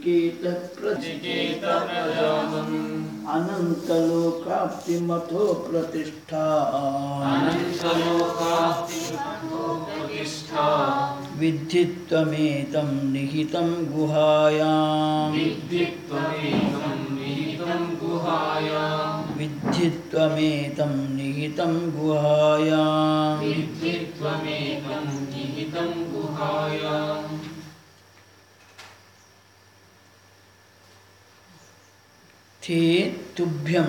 ನಚಿಕೇತ चिकेत प्रजानन् अनन्तलोकाप्तिमथो प्रतिष्ठा अनन्तलोकास्ति प्रतिष्ठा विद्धि त्वमेतं निहितं गुहायाम् विद्धि त्वमेकं निहितं गुहायाम् विद्धि त्वमेतं निहितं गुहायाम् विद्धि त्वमेकं निहितं गुहायाम् ते तुभ्यं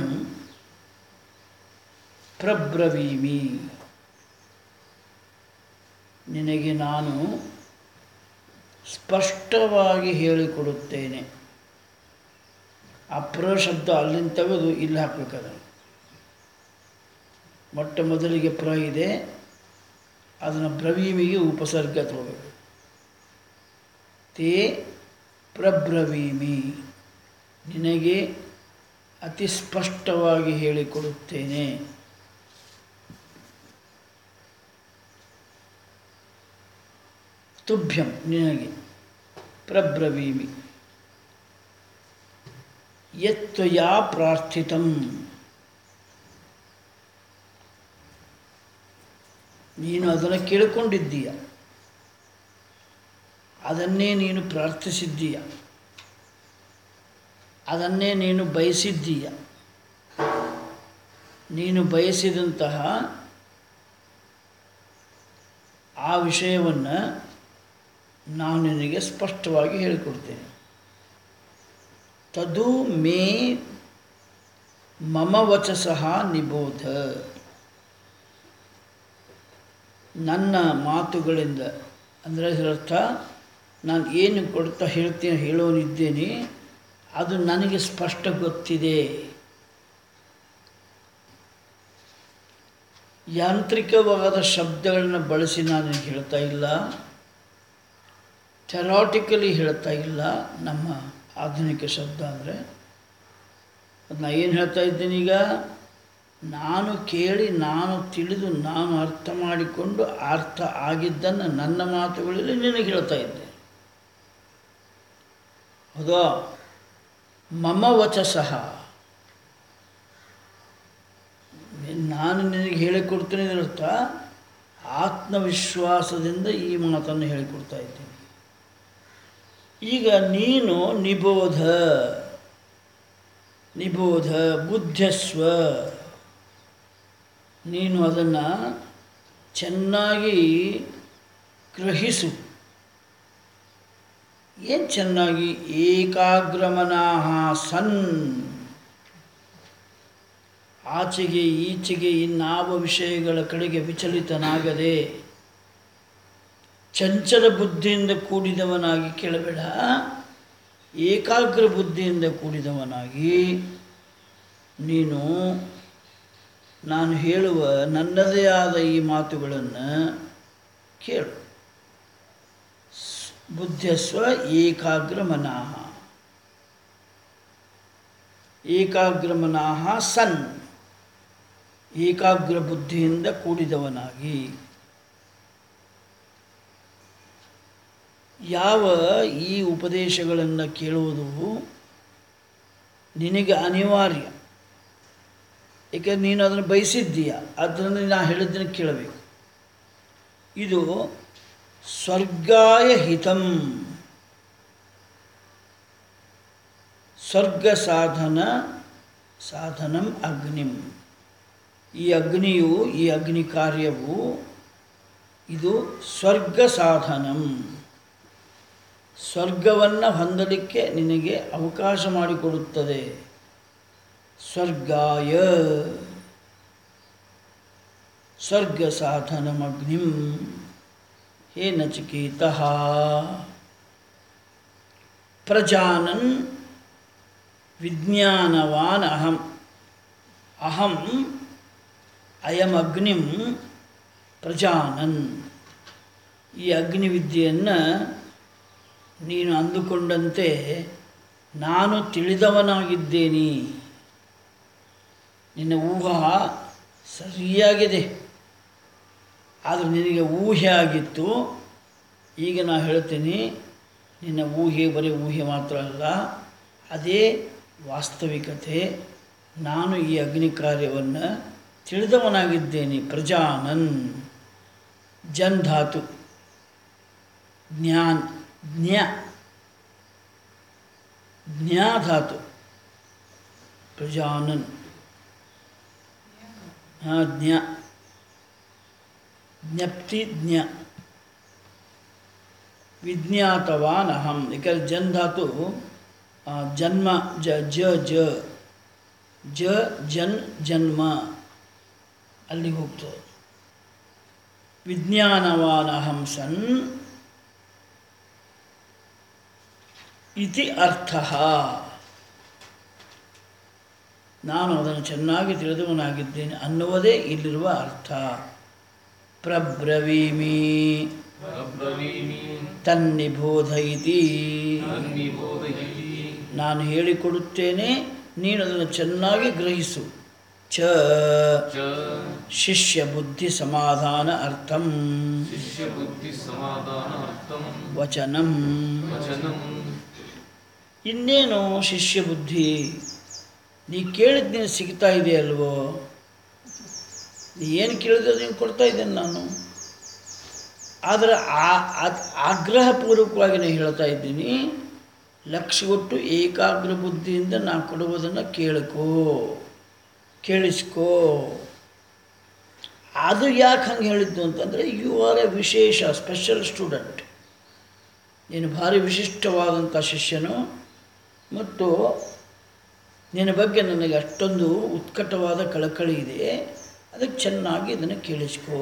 ಪ್ರಬ್ರವೀಮಿ ನಿನಗೆ ನಾನು ಸ್ಪಷ್ಟವಾಗಿ ಹೇಳಿಕೊಡುತ್ತೇನೆ ಆ ಪ್ರ ಶಬ್ದ ಅಲ್ಲಿಂದ ತೆಗೆದು ಇಲ್ಲಿ ಹಾಕಬೇಕಾದ್ರೆ ಮೊಟ್ಟ ಮೊದಲಿಗೆ ಪ್ರ ಇದೆ ಅದನ್ನು ಬ್ರವೀಮಿಗೆ ಉಪಸರ್ಗ ತಗೋಬೇಕು ತೇ ಪ್ರಬ್ರವೀಮಿ ನಿನಗೆ ಅತಿ ಸ್ಪಷ್ಟವಾಗಿ ಹೇಳಿಕೊಡುತ್ತೇನೆ ತುಭ್ಯಂ ನಿನಗೆ ಪ್ರಬ್ರವೀಮಿ ಯತ್ವಯಾ ಪ್ರಾರ್ಥಿತಂ ನೀನು ಅದನ್ನು ಕೇಳಿಕೊಂಡಿದ್ದೀಯ ಅದನ್ನೇ ನೀನು ಪ್ರಾರ್ಥಿಸಿದ್ದೀಯ ಅದನ್ನೇ ನೀನು ಬಯಸಿದ್ದೀಯ ನೀನು ಬಯಸಿದಂತಹ ಆ ವಿಷಯವನ್ನು ನಾನು ನಿನಗೆ ಸ್ಪಷ್ಟವಾಗಿ ಹೇಳಿಕೊಡ್ತೇನೆ ತದು ಮೇ ಮಮ ವಚಸಃ ನಿಬೋಧ ನನ್ನ ಮಾತುಗಳಿಂದ ಅಂದರೆ ಇದರರ್ಥ ನಾನು ಏನು ಕೊಡ್ತಾ ಹೇಳ್ತೀನಿ ಹೇಳೋನಿದ್ದೇನೆ ಅದು ನನಗೆ ಸ್ಪಷ್ಟ ಗೊತ್ತಿದೆ ಯಾಂತ್ರಿಕವಾದ ಶಬ್ದಗಳನ್ನ ಬಳಸಿ ನಾನು ನಿನಗೆ ಹೇಳ್ತಾ ಇಲ್ಲ ಥೆರಾಟಿಕಲಿ ಹೇಳ್ತಾ ಇಲ್ಲ ನಮ್ಮ ಆಧುನಿಕ ಶಬ್ದ ಅಂದರೆ ಅದು ನಾ ಏನು ಹೇಳ್ತಾ ಇದ್ದೀನಿ ಈಗ ನಾನು ಕೇಳಿ ನಾನು ತಿಳಿದು ನಾನು ಅರ್ಥ ಮಾಡಿಕೊಂಡು ಅರ್ಥ ಆಗಿದ್ದನ್ನು ನನ್ನ ಮಾತುಗಳಲ್ಲಿ ನಿನಗೆ ಹೇಳ್ತಾ ಇದ್ದೆ ಹೌದಾ ಮಮ ವಚಸಃ ನಾನು ನಿನಗೆ ಹೇಳಿಕೊಡ್ತೀನಿ ಅರ್ಥ ಆತ್ಮವಿಶ್ವಾಸದಿಂದ ಈ ಮಾತನ್ನು ಹೇಳಿಕೊಡ್ತಾ ಇದ್ದೀನಿ ಈಗ ನೀನು ನಿಬೋಧ ನಿಬೋಧ ಬುದ್ಧಸ್ವ ನೀನು ಅದನ್ನು ಚೆನ್ನಾಗಿ ಗ್ರಹಿಸು ಏನು ಚೆನ್ನಾಗಿ ಏಕಾಗ್ರಮನಾಹ ಸನ್ ಆಚೆಗೆ ಈಚೆಗೆ ಇನ್ನಾವ ವಿಷಯಗಳ ಕಡೆಗೆ ವಿಚಲಿತನಾಗದೆ ಚಂಚಲ ಬುದ್ಧಿಯಿಂದ ಕೂಡಿದವನಾಗಿ ಕೇಳಬೇಡ ಏಕಾಗ್ರ ಬುದ್ಧಿಯಿಂದ ಕೂಡಿದವನಾಗಿ ನೀನು ನಾನು ಹೇಳುವ ನನ್ನದೇ ಆದ ಈ ಮಾತುಗಳನ್ನು ಕೇಳು ಬುದ್ಧಸ್ವ ಏಕಾಗ್ರ ಮನಃ ಏಕಾಗ್ರ ಮನಃ ಸನ್ ಏಕಾಗ್ರ ಬುದ್ಧಿಯಿಂದ ಕೂಡಿದವನಾಗಿ ಯಾವ ಈ ಉಪದೇಶಗಳನ್ನು ಕೇಳುವುದು ನಿನಗೆ ಅನಿವಾರ್ಯ ಏಕೆಂದರೆ ನೀನು ಅದನ್ನು ಬಯಸಿದ್ದೀಯ ಅದನ್ನು ನಾ ಹೇಳಿದ್ದನ್ನು ಕೇಳಬೇಕು ಇದು ಸ್ವರ್ಗಾಯ ಹಿತಂ ಸ್ವರ್ಗ ಸಾಧನ ಸಾಧನಂ ಅಗ್ನಿಂ ಈ ಅಗ್ನಿಯು ಈ ಅಗ್ನಿ ಕಾರ್ಯವು ಇದು ಸ್ವರ್ಗ ಸಾಧನಂ ಸ್ವರ್ಗವನ್ನು ಹೊಂದಲಿಕ್ಕೆ ನಿನಗೆ ಅವಕಾಶ ಮಾಡಿಕೊಡುತ್ತದೆ ಸ್ವರ್ಗಾಯ ಸ್ವರ್ಗ ಸಾಧನಮಗ್ನಿಂ ಹೇ ನಚಿಕೇತ ಪ್ರಜಾನನ್ ವಿಜ್ಞಾನವಾನ್ ಅಹಂ ಅಹಂ ಅಯಮಗ್ನಿಂ ಪ್ರಜಾನನ್ ಈ ಅಗ್ನಿವಿದ್ಯೆಯನ್ನು ನೀನು ಅಂದುಕೊಂಡಂತೆ ನಾನು ತಿಳಿದವನಾಗಿದ್ದೇನೆ ನಿನ್ನ ಊಹಾ ಸರಿಯಾಗಿದೆ ಆದರೆ ನಿನಗೆ ಊಹೆ ಆಗಿತ್ತು ಈಗ ನಾನು ಹೇಳ್ತೀನಿ ನಿನ್ನ ಊಹೆ ಬರೀ ಊಹೆ ಮಾತ್ರ ಅಲ್ಲ ಅದೇ ವಾಸ್ತವಿಕತೆ ನಾನು ಈ ಅಗ್ನಿ ಕಾರ್ಯವನ್ನು ತಿಳಿದವನಾಗಿದ್ದೇನೆ ಪ್ರಜಾನನ್ ಜನ್ ಧಾತು ಜ್ಞಾನ್ ಜ್ಞ ಜ್ಞಾ ಧಾತು ಪ್ರಜಾನನ್ ಹಾಂ ಜ್ಞ ಜ್ಞಪ್ತಿ ಜ್ಞ ವಿಜ್ಞಾತವಾನ್ ಅಹಂ ಯಾಕಂದ್ರೆ ಜನ್ ಧಾತು ಆ, ಜನ್ಮ ಜ ಜ ಜ ಜ ಜನ್ ಜನ್ಮ ಅಲ್ಲಿಗೆ ಹೋಗ್ತದೆ ವಿಜ್ಞಾನವಾನ್ ಅಹಂ ಸನ್ ಇತಿ ಅರ್ಥ ನಾನು ಅದನ್ನು ಚೆನ್ನಾಗಿ ತಿಳಿದವನಾಗಿದ್ದೇನೆ ಅನ್ನುವುದೇ ಇಲ್ಲಿರುವ ಅರ್ಥ ಪ್ರಬ್ರವೀಮಿ ಅಬ್ರವೀಮಿ ತನ್ನಿಬೋಧ ಇತಿ ತನ್ನಿಬೋಧಯತಿ ನಾನು ಹೇಳಿಕೊಡುತ್ತೇನೆ ನೀನು ಅದನ್ನು ಚೆನ್ನಾಗಿ ಗ್ರಹಿಸು ಚ ಚ ಶಿಷ್ಯ ಬುದ್ಧಿ ಸಮಾಧಾನ ಅರ್ಥಂ ಶಿಷ್ಯ ಬುದ್ಧಿ ಸಮಾಧಾನ ಅರ್ಥಂ ವಚನಂ ವಚನಂ ಇನ್ನೇನು ಶಿಷ್ಯ ಬುದ್ಧಿ ನೀ ಕೇಳಿದ ನೀನು ಸಿಗ್ತಾ ಇದೆಯಲ್ವೋ ನೀ ಏನು ಕೇಳಿದ್ರೆ ನೀನು ಕೊಡ್ತಾ ಇದ್ದೇನೆ ನಾನು ಆದರೆ ಆ ಅದ್- ಆಗ್ರಹಪೂರ್ವಕವಾಗಿ ನಾನು ಹೇಳ್ತಾ ಇದ್ದೀನಿ ಲಕ್ಷ್ಯಗೊಟ್ಟು ಏಕಾಗ್ರ ಬುದ್ಧಿಯಿಂದ ನಾನು ಕೊಡುವುದನ್ನು ಕೇಳಿಕೋ ಕೇಳಿಸ್ಕೋ ಅದು ಯಾಕೆ ಹಂಗೆ ಹೇಳಿದ್ದು ಅಂತಂದರೆ ಯು ಆರ್ ಎ ವಿಶೇಷ ಸ್ಪೆಷಲ್ ಸ್ಟೂಡೆಂಟ್ ನೀನು ಭಾರಿ ವಿಶಿಷ್ಟವಾದಂಥ ಶಿಷ್ಯನು ಮತ್ತು ನಿನ್ನ ಬಗ್ಗೆ ನನಗೆ ಅಷ್ಟೊಂದು ಉತ್ಕಟವಾದ ಕಳಕಳಿ ಇದೆ ಅದಕ್ಕೆ ಚೆನ್ನಾಗಿ ಇದನ್ನು ಕೇಳಿಸ್ಕೋ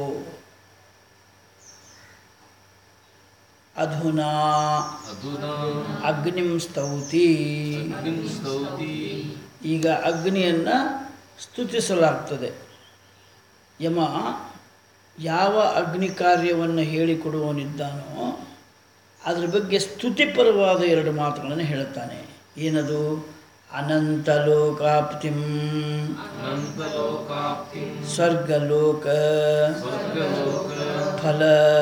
ಅಧುನಾ ಅಧುನಾ ಅಗ್ನಿಂ ಸ್ತೌತಿ ಅಗ್ನಿಂ ಸ್ತೌತಿ ಈಗ ಅಗ್ನಿಯನ್ನು ಸ್ತುತಿಸಲಾಗ್ತದೆ ಯಮ ಯಾವ ಅಗ್ನಿ ಕಾರ್ಯವನ್ನು ಹೇಳಿಕೊಡುವವನಿದ್ದಾನೋ ಅದ್ರ ಬಗ್ಗೆ ಸ್ತುತಿಪರವಾದ ಎರಡು ಮಾತುಗಳನ್ನು ಹೇಳುತ್ತಾನೆ ಏನದು ಅನಂತ ಲೋಕಾಪ್ತಿಂ ಅನಂತಲೋಕಾಪ್ತಿಂ ಸ್ವರ್ಗಲೋಕ ಸ್ವರ್ಗಲೋಕ ಫಲ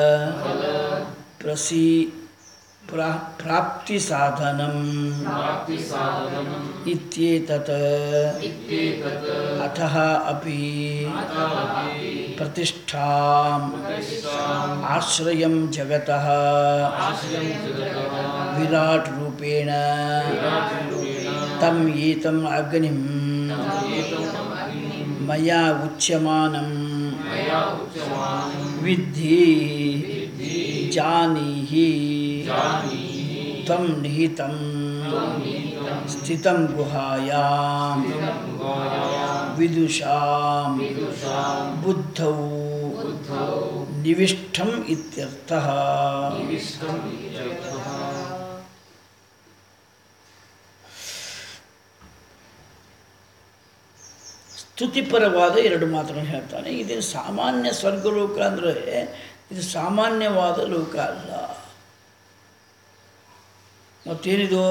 ಪ್ರಸಿ ಪ್ರಾ ಪ್ರಾಪ್ತಿ ಸಾಧನಂ ಪ್ರಾಪ್ತಿ ಸಾಧನಂ ಇತ್ಯೇತತ್ ಇತ್ಯೇತತ್ ಅತಃ ಅಪಿ ಅತಾಪಿ ಪ್ರತಿಷ್ಠಾಂ ಪ್ರತಿಷ್ಠಾಂ ಆಶ್ರಯಂ ಜಗತಃ ಆಶ್ರಯಂ ಜಗತಃ ವಿರಾಟ್ ರೂಪೇಣ ವಿರಾಜರೂಪೇಣ ತಂ ಏತಂ ಅಗ್ನಿಂ ಏತಂ ಅಗ್ನಿಂ ಮಯಾ ಉಚ್ಯಮಾನಂ ಮಯಾ ಉಚ್ಯಮಾನಂ ವಿದ್ಧಿ ವಿದ್ಧಿ ಜಾನೀಹಿ ಜಾನೀಹಿ ತ್ವಂ ನಿಹಿತಂ ನಿಹಿತಂ ಸ್ಥಿತಂ ಗುಹಾಯಾಂ ಗುಹಾಯಾಂ ವಿದುಷಾಂ ವಿದುಷಾಂ ಬುದ್ಧೌ ಬುದ್ಧೌ ನಿವಿಷ್ಠಂ ಇತ್ಯರ್ಥಃ ನಿವಿಷ್ಟಂ ಇತ್ಯರ್ಥಃ ಸ್ತುತಿಪರವಾದ ಎರಡು ಮಾತುಗಳನ್ನು ಹೇಳ್ತಾನೆ ಇದು ಸಾಮಾನ್ಯ ಸ್ವರ್ಗಲೋಕ ಅಂದರೆ ಇದು ಸಾಮಾನ್ಯವಾದ ಲೋಕ ಅಲ್ಲ ಮತ್ತೇನಿದು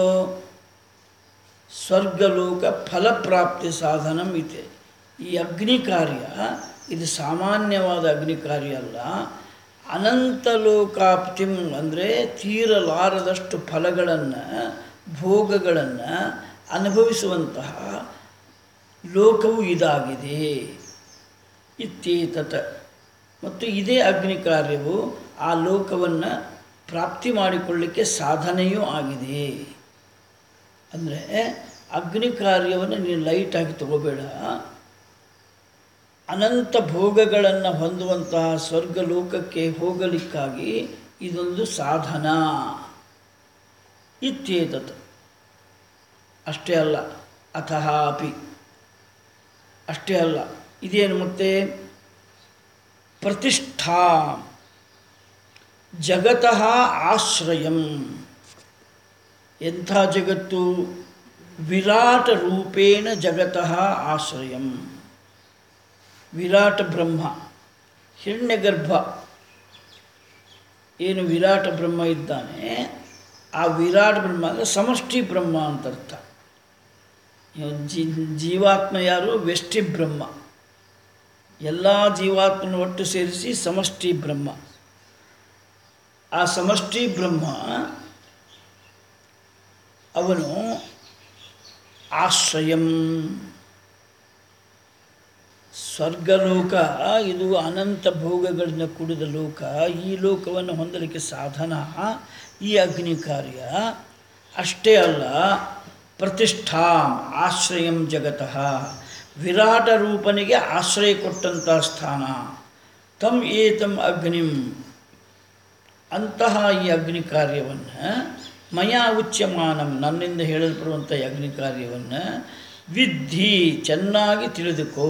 ಸ್ವರ್ಗಲೋಕ ಫಲಪ್ರಾಪ್ತಿ ಸಾಧನಂ ಇದೆ ಈ ಅಗ್ನಿ ಕಾರ್ಯ ಇದು ಸಾಮಾನ್ಯವಾದ ಅಗ್ನಿ ಕಾರ್ಯ ಅಲ್ಲ ಅನಂತ ಲೋಕಾಪ್ತಿಂ ಅಂದರೆ ತೀರಲಾರದಷ್ಟು ಫಲಗಳನ್ನು ಭೋಗಗಳನ್ನು ಅನುಭವಿಸುವಂತಹ ಲೋಕವು ಇದಾಗಿದೆ ಇತ್ಯೇತತ ಮತ್ತು ಇದೇ ಅಗ್ನಿ ಕಾರ್ಯವು ಆ ಲೋಕವನ್ನು ಪ್ರಾಪ್ತಿ ಮಾಡಿಕೊಳ್ಳಿಕ್ಕೆ ಸಾಧನೆಯೂ ಆಗಿದೆ ಅಂದರೆ ಅಗ್ನಿ ಕಾರ್ಯವನ್ನು ನೀನು ಲೈಟಾಗಿ ತಗೋಬೇಡ ಅನಂತ ಭೋಗಗಳನ್ನು ಹೊಂದುವಂತಹ ಸ್ವರ್ಗ ಲೋಕಕ್ಕೆ ಹೋಗಲಿಕ್ಕಾಗಿ ಇದೊಂದು ಸಾಧನ ಇತ್ಯೇತತ್ ಅಷ್ಟೇ ಅಲ್ಲ ಅಥಃ ಅಪಿ ಅಷ್ಟೇ ಅಲ್ಲ ಇದೇನು ಮತ್ತೆ ಪ್ರತಿಷ್ಠಾ ಜಗತಃ ಆಶ್ರಯಂ ಎಂಥ ಜಗತ್ತು ವಿರಾಟ ರೂಪೇಣ ಜಗತಃ ಆಶ್ರಯಂ ವಿರಾಟ ಬ್ರಹ್ಮ ಹಿರಣ್ಯಗರ್ಭ ಏನು ವಿರಾಟ ಬ್ರಹ್ಮ ಇದ್ದಾನೆ ಆ ವಿರಾಟ್ ಬ್ರಹ್ಮ ಅಂದರೆ ಸಮಷ್ಟಿ ಬ್ರಹ್ಮ ಅಂತ ಅರ್ಥ ಇವ ಜೀ ಜೀವಾತ್ಮ ಯಾರು ವ್ಯಷ್ಟಿ ಬ್ರಹ್ಮ ಎಲ್ಲ ಜೀವಾತ್ಮನ ಒಟ್ಟು ಸೇರಿಸಿ ಸಮಷ್ಟಿ ಬ್ರಹ್ಮ ಆ ಸಮಷ್ಟಿ ಬ್ರಹ್ಮ ಅವನು ಆಶ್ರಯಂ ಸ್ವರ್ಗಲೋಕ ಇದು ಅನಂತ ಭೋಗಗಳಿಂದ ಕೂಡಿದ ಲೋಕ ಈ ಲೋಕವನ್ನು ಹೊಂದಲಿಕ್ಕೆ ಸಾಧನ ಈ ಅಗ್ನಿ ಕಾರ್ಯ ಅಷ್ಟೇ ಅಲ್ಲ ಪ್ರತಿಷ್ಠಾ ಆಶ್ರಯಂ ಜಗತಃ ವಿರಾಟ ರೂಪನಿಗೆ ಆಶ್ರಯ ಕೊಟ್ಟಂಥ ಸ್ಥಾನ ತಮ್ ಏತಂ ಅಗ್ನಿಂ ಅಂತಹ ಈ ಅಗ್ನಿ ಕಾರ್ಯವನ್ನು ಮಯಾ ಉಚ್ಯಮಾನಂ ನನ್ನಿಂದ ಹೇಳಲ್ಪಡುವಂಥ ಈ ಅಗ್ನಿ ಕಾರ್ಯವನ್ನು ವಿದ್ಧಿ ಚೆನ್ನಾಗಿ ತಿಳಿದುಕೋ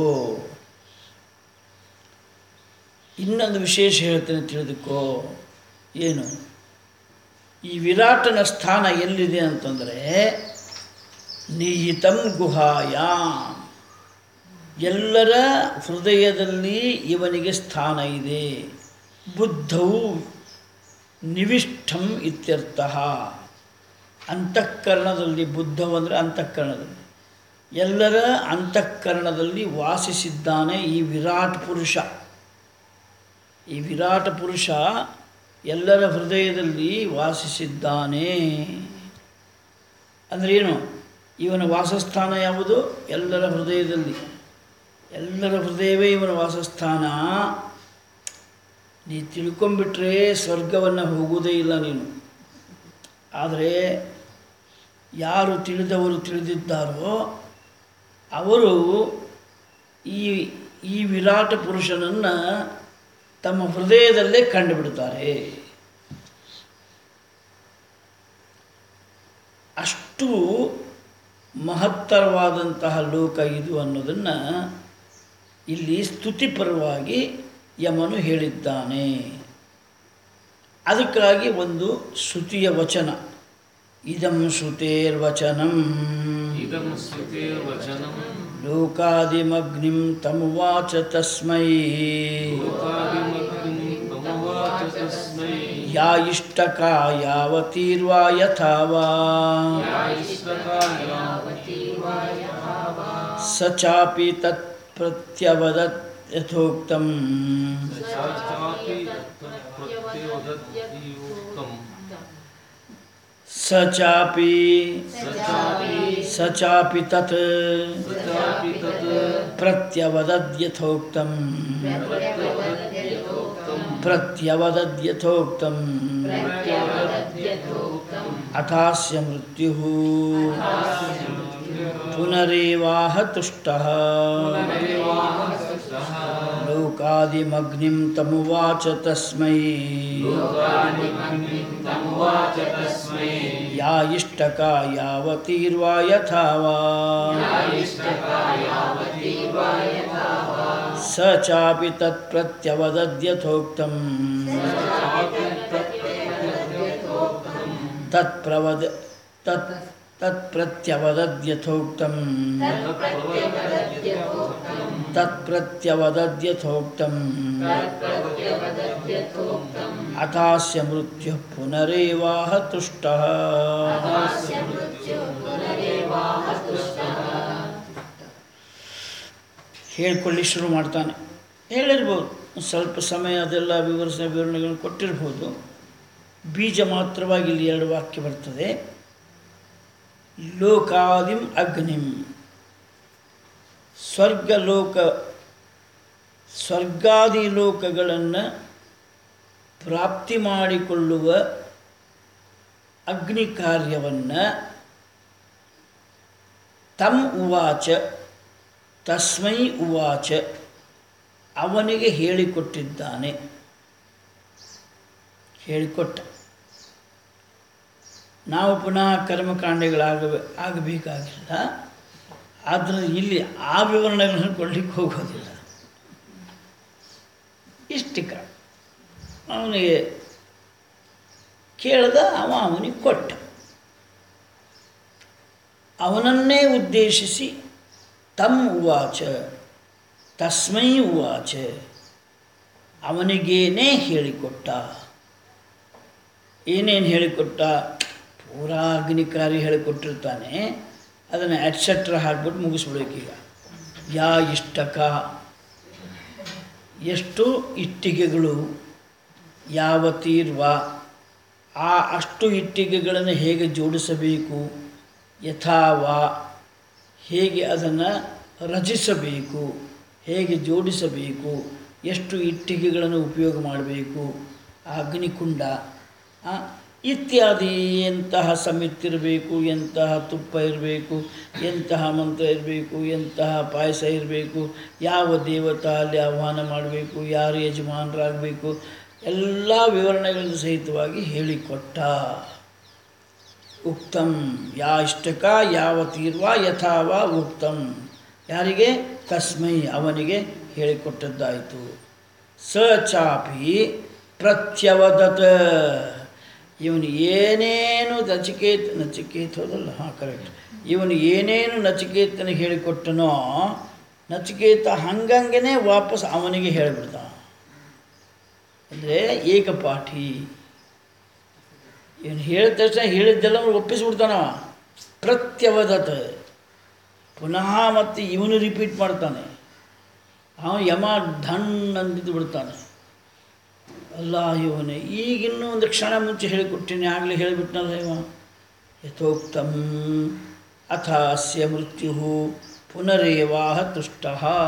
ಇನ್ನೊಂದು ವಿಶೇಷ ಹೇಳ್ತೇನೆ ತಿಳಿದುಕೋ ಏನು ಈ ವಿರಾಟನ ಸ್ಥಾನ ಎಲ್ಲಿದೆ ಅಂತಂದರೆ ನಿಹಿತಂ ಗುಹಾಯಾಮ್ ಎಲ್ಲರ ಹೃದಯದಲ್ಲಿ ಇವನಿಗೆ ಸ್ಥಾನ ಇದೆ ಬುದ್ಧವು ನಿವಿಷ್ಠಂ ಇತ್ಯರ್ಥ ಅಂತಃಕರಣದಲ್ಲಿ ಬುದ್ಧವಂದರೆ ಅಂತಃಕರಣದಲ್ಲಿ ಎಲ್ಲರ ಅಂತಃಕರಣದಲ್ಲಿ ವಾಸಿಸಿದ್ದಾನೆ ಈ ವಿರಾಟ್ ಪುರುಷ ಈ ವಿರಾಟ ಪುರುಷ ಎಲ್ಲರ ಹೃದಯದಲ್ಲಿ ವಾಸಿಸಿದ್ದಾನೆ ಅಂದರೆ ಏನು ಇವನ ವಾಸಸ್ಥಾನ ಯಾವುದು ಎಲ್ಲರ ಹೃದಯದಲ್ಲಿ ಎಲ್ಲರ ಹೃದಯವೇ ಇವನ ವಾಸಸ್ಥಾನ ನೀ ತಿಳ್ಕೊಂಬಿಟ್ರೆ ಸ್ವರ್ಗವನ್ನು ಹೋಗುವುದೇ ಇಲ್ಲ ನೀನು ಆದರೆ ಯಾರು ತಿಳಿದವರು ತಿಳಿದಿದ್ದಾರೋ ಅವರು ಈ ಈ ವಿರಾಟ ಪುರುಷನನ್ನು ತಮ್ಮ ಹೃದಯದಲ್ಲೇ ಕಂಡುಬಿಡ್ತಾರೆ ಅಷ್ಟು ಮಹತ್ತರವಾದಂತಹ ಲೋಕ ಇದು ಅನ್ನೋದನ್ನು ಇಲ್ಲಿ ಸ್ತುತಿಪರವಾಗಿ ಯಮನು ಹೇಳಿದ್ದಾನೆ ಅದಕ್ಕಾಗಿ ಒಂದು ಶ್ರುತಿಯ ವಚನ ಇದಂ ಶ್ರುತೇರ್ವಚನಂ ಇದಂ ಶ್ರುತಿರ್ವಚನಂ ಲೋಕಾದಿಮಗ್ನಿಂ ತಮುವಾಚ ತಸ್ಮೈ ಲೋಕಾದಿಮಗ್ನಿಂ ತಮುವಾಚ ತಸ್ಮೈ ಯಾ ಇಷ್ಟಕ ಯಾವತೀರ್ವಾ ಯಥಾವಾ ಸ ಚಾಪಿ ತತ್ ಪ್ರತ್ಯವದತ್ ಯಥೋಕ್ತಂ ಚಾಪಿ ತತ್ಪ್ರತ್ಯವದತ್ಯುಕ್ತಂ ಸ ಚಾಪಿ ಸ ಚಾಪಿ ತತ್ ಚಾಪಿ ತತ್ ಪ್ರತ್ಯವದದ್ಯಥೋಕ್ತಂ ಪ್ರತ್ಯವದದ್ಯಥೋಕ್ತಂ ಅಥಾಸ್ಯ ಮೃತ್ಯು ಪುನರೇವಾಹ ತುಷ್ಟಃ ಲೋಕಾದಿಮಗ್ನಿಂ ತಮುವಾಚ ತಸ್ಮೈ ತಮುವಾಚ ತಸ್ಮೈ ಯಾ ಇಷ್ಟಕ ಯಾವತೀರ್ವಾ ಯಥಾವಾ ಸ ಚಾಪಿ ತತ್ ಪ್ರತ್ಯವದದ್ಯಥೋಕ್ತಂ ತತ್ ಪ್ರವದ ತತ್ ತತ್ ಪ್ರತ್ಯವದದ್ಯಥೋಕ್ತಂ ತತ್ ಪ್ರತ್ಯವದದ್ಯಥೋಕ್ತಂ ಅಥಾಸ್ಯ ಮೃತ್ಯು ಪುನರೇವಾಹ ತುಷ್ಟಃ ಹೇಳ್ಕೊಳ್ಳಿ ಶುರು ಮಾಡ್ತಾನೆ ಹೇಳಿರ್ಬೋದು ಒಂದ್ ಸ್ವಲ್ಪ ಸಮಯ ಅದೆಲ್ಲ ವಿವರಿಸ ವಿವರಣೆಗಳನ್ನು ಕೊಟ್ಟಿರ್ಬೋದು ಬೀಜ ಮಾತ್ರವಾಗಿ ಇಲ್ಲಿ ಎರಡು ವಾಕ್ಯ ಬರ್ತದೆ ಲೋಕಾದಿಂ ಅಗ್ನಿಂ ಸ್ವರ್ಗ ಲೋಕ ಸ್ವರ್ಗಾದಿ ಲೋಕಗಳನ್ನು ಪ್ರಾಪ್ತಿ ಮಾಡಿಕೊಳ್ಳುವ ಅಗ್ನಿ ಕಾರ್ಯವನ್ನು ತಮ್ ಉವಾಚ ತಸ್ಮೈ ಉವಾಚ ಅವನಿಗೆ ಹೇಳಿಕೊಟ್ಟಿದ್ದಾನೆ ಹೇಳಿಕೊಟ್ಟ ನಾವು ಪುನಃ ಕರ್ಮಕಾಂಡಗಳಾಗ ಆಗಬೇಕಾಗಿಲ್ಲ ಆದರೆ ಇಲ್ಲಿ ಆ ವಿವರಣೆಗಳನ್ನು ಕೊಡಲಿಕ್ಕೆ ಹೋಗೋದಿಲ್ಲ ಇಷ್ಟಿಕ ಅವನಿಗೆ ಕೇಳ್ದ ಅವ ಅವನಿಗೆ ಕೊಟ್ಟ ಅವನನ್ನೇ ಉದ್ದೇಶಿಸಿ ತಮ್ ಉವಾಚ ತಸ್ಮೈ ಉವಾಚ ಅವನಿಗೇನೇ ಹೇಳಿಕೊಟ್ಟ ಏನೇನು ಹೇಳಿಕೊಟ್ಟ ಪೂರಾ ಅಗ್ನಿಕಾರಿ ಹೇಳಿಕೊಟ್ಟಿರ್ತಾನೆ ಅದನ್ನು ಎಟ್ಸೆಟ್ರ ಹಾಕ್ಬಿಟ್ಟು ಮುಗಿಸ್ಬಿಡ್ಬೇಕೀಗ ಯಾ ಇಷ್ಟಕ ಎಷ್ಟು ಇಟ್ಟಿಗೆಗಳು ಯಾವ ತೀರ್ವ ಆ ಅಷ್ಟು ಇಟ್ಟಿಗೆಗಳನ್ನು ಹೇಗೆ ಜೋಡಿಸಬೇಕು ಯಥಾವಾ ಹೇಗೆ ಅದನ್ನು ರಚಿಸಬೇಕು ಹೇಗೆ ಜೋಡಿಸಬೇಕು ಎಷ್ಟು ಇಟ್ಟಿಗೆಗಳನ್ನು ಉಪಯೋಗ ಮಾಡಬೇಕು ಆ ಅಗ್ನಿಕುಂಡ ಆ, ಇತ್ಯಾದಿ ಎಂತಹ ಸಮಿತ್ತಿರಬೇಕು ಎಂತಹ ತುಪ್ಪ ಇರಬೇಕು ಎಂತಹ ಮಂತ್ರ ಇರಬೇಕು ಎಂತಹ ಪಾಯಸ ಇರಬೇಕು ಯಾವ ದೇವತಾ ಅಲ್ಲಿ ಆಹ್ವಾನ ಮಾಡಬೇಕು ಯಾರು ಯಜಮಾನರಾಗಬೇಕು ಎಲ್ಲ ವಿವರಣೆಗಳನ್ನು ಸಹಿತವಾಗಿ ಹೇಳಿಕೊಟ್ಟ ಉಕ್ತಂ ಯಾ ಇಷ್ಟಕ ಯಾವ ತೀರ್ವ ಯಥಾವ ಉಕ್ತಂ ಯಾರಿಗೆ ತಸ್ಮೈ ಅವನಿಗೆ ಹೇಳಿಕೊಟ್ಟದ್ದಾಯಿತು ಸ ಚಾಪಿ ಪ್ರತ್ಯವದತ ಇವನು ಏನೇನು ನಚಿಕೇತ ನಚಿಕೇತ ಹೋದಲ್ಲ ಹಾಂ ಕರೆಕ್ಟ್ ಇವನು ಏನೇನು ನಚಿಕೇತನಿಗೆ ಹೇಳಿಕೊಟ್ಟನೋ ನಚಿಕೇತ ಹಂಗಂಗೆ ವಾಪಸ್ ಅವನಿಗೆ ಹೇಳಿಬಿಡ್ತಾನ ಅಂದರೆ ಏಕಪಾಠಿ ಇವನು ಹೇಳಿದ ತಕ್ಷಣ ಹೇಳಿದ್ದೆಲ್ಲ ಅವ್ನು ಒಪ್ಪಿಸ್ಬಿಡ್ತಾನವ ಪ್ರತ್ಯವದತ ಪುನಃ ಮತ್ತೆ ಇವನು ರಿಪೀಟ್ ಮಾಡ್ತಾನೆ ಅವನು ಯಮ ಧಣ್ ಅಂದಿದ್ದು ಬಿಡ್ತಾನೆ ಅಲ್ಲ ಇವನೇ ಈಗಿನ್ನೂ ಒಂದು ಕ್ಷಣ ಮುಂಚೆ ಹೇಳಿಕೊಟ್ಟಿನಿ ಆಗಲೇ ಹೇಳಿಬಿಟ್ನಲ್ಲ ಇವ ಯಥೋಕ್ತಂ ಅಥ ಅಸ್ಯ ಮೃತ್ಯು ಪುನರೇವಾಹ ತುಷ್ಟ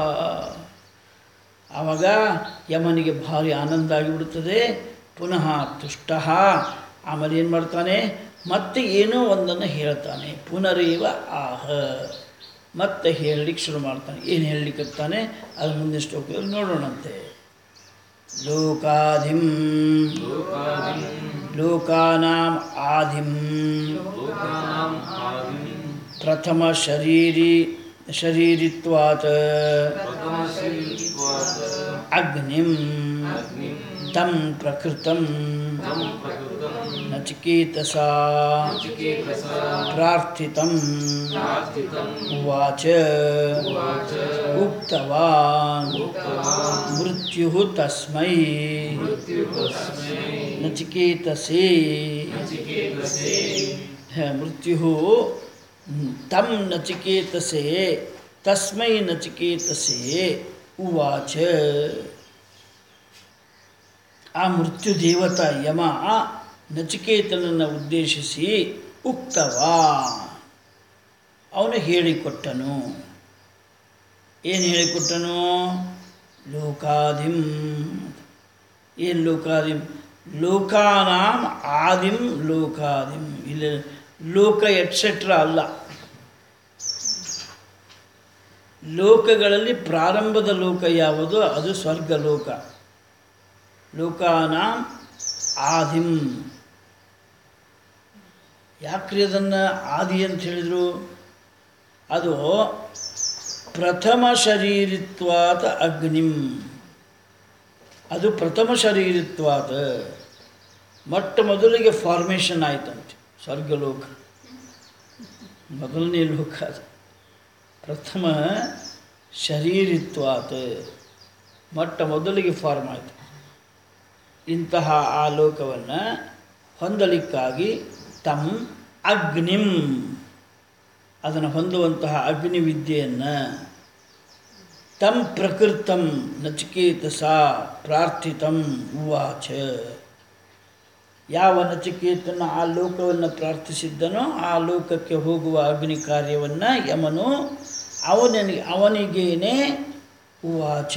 ಆವಾಗ ಯಮನಿಗೆ ಭಾರಿ ಆನಂದ ಆಗಿಬಿಡುತ್ತದೆ ಪುನಃ ತುಷ್ಟ ಆಮೇಲೆ ಏನು ಮಾಡ್ತಾನೆ ಮತ್ತೆ ಏನೋ ಒಂದನ್ನು ಹೇಳ್ತಾನೆ ಪುನರೇವ ಆಹ ಮತ್ತೆ ಹೇಳಲಿಕ್ಕೆ ಶುರು ಮಾಡ್ತಾನೆ ಏನು ಹೇಳಲಿಕ್ಕತ್ತಾನೆ ಅದು ಮುಂದಿನ ಶ್ಲೋಕದಲ್ಲಿ ನೋಡೋಣಂತೆ ಲೋಕಾಧಿಂ लोकादिं ಲೋಕಾನಾಂ ಆದಿಂ लोकानाम् आदिं ಪ್ರಥಮ ಶರೀರಿ ಶರೀರಿತ್ವಾತ್ प्रथमशीत्वात् ಅಗ್ನಿಂ अग्निं ತಂ ಪ್ರಕೃತಂ तं प्रकृतं ನಚಿಕೇತಸಾ नचिकेतसा ಪ್ರಾರ್ಥಿತಂ प्रार्थितम् ಉವಾಚ उवाच ಉಕ್ತವಾನ್ उक्तवान् ಮೃತ್ಯು ತಸ್ಮೈ मृत्युतस्मै ನಚಿಕೇತಸೇ नचिकेतसे ಮೃತ್ಯು ತಂ ನಚಿಕೇತಸೆ ತಸ್ಮೈ ನಚಿಕೇತಸೆ ಉವಾಚ ಆ ಮೃತ್ಯು ದೇವತ ಯಮ ನಚಿಕೇತನನ್ನು ಉದ್ದೇಶಿಸಿ ಉಕ್ತವಾ ಅವನು ಹೇಳಿಕೊಟ್ಟನು ಏನು ಹೇಳಿಕೊಟ್ಟನು ಲೋಕಾದಿಂ ಏನು ಲೋಕಾದಿಂ ಲೋಕಾನಾಂ ಆದಿಂ ಲೋಕಾದಿಂ ಇಲ್ಲಿ ಲೋಕ ಎಟ್ಸೆಟ್ರಾ ಅಲ್ಲ ಲೋಕಗಳಲ್ಲಿ ಪ್ರಾರಂಭದ ಲೋಕ ಯಾವುದು ಅದು ಸ್ವರ್ಗಲೋಕ ಲೋಕಾನಾಂ ಆದಿಂ ಯಾಕ್ರಿ ಅದನ್ನು ಆದಿ ಅಂತ ಹೇಳಿದರು ಅದು ಪ್ರಥಮ ಶರೀರಿತ್ವಾತ ಅಗ್ನಿಂ ಅದು ಪ್ರಥಮ ಶರೀರಿತ್ವಾತ ಮೊಟ್ಟ ಮೊದಲಿಗೆ ಫಾರ್ಮೇಷನ್ ಆಯ್ತಂತೆ ಸ್ವರ್ಗಲೋಕ ಮೊದಲನೇ ಲೋಕ ಅದು ಪ್ರಥಮ ಶರೀರಿತ್ವಾತ ಮೊಟ್ಟ ಮೊದಲಿಗೆ ಫಾರ್ಮ್ ಆಯಿತು ಇಂತಹ ಆ ಲೋಕವನ್ನು ಹೊಂದಲಿಕ್ಕಾಗಿ ತಮ್ ಅಗ್ನಿಂ ಅದನ್ನು ಹೊಂದುವಂತಹ ಅಗ್ನಿ ವಿದ್ಯೆಯನ್ನು ತಂ ಪ್ರಕೃತಂ ನಚಿಕೇತಸ ಪ್ರಾರ್ಥಿತಂ ಉವಾಚ ಯಾವ ನಚಿಕೇತನ ಆ ಲೋಕವನ್ನು ಪ್ರಾರ್ಥಿಸಿದ್ದನೋ ಆ ಲೋಕಕ್ಕೆ ಹೋಗುವ ಅಗ್ನಿ ಕಾರ್ಯವನ್ನು ಯಮನು ಅವನಿಗೆ ಅವನಿಗೇನೆ ಉವಾಚ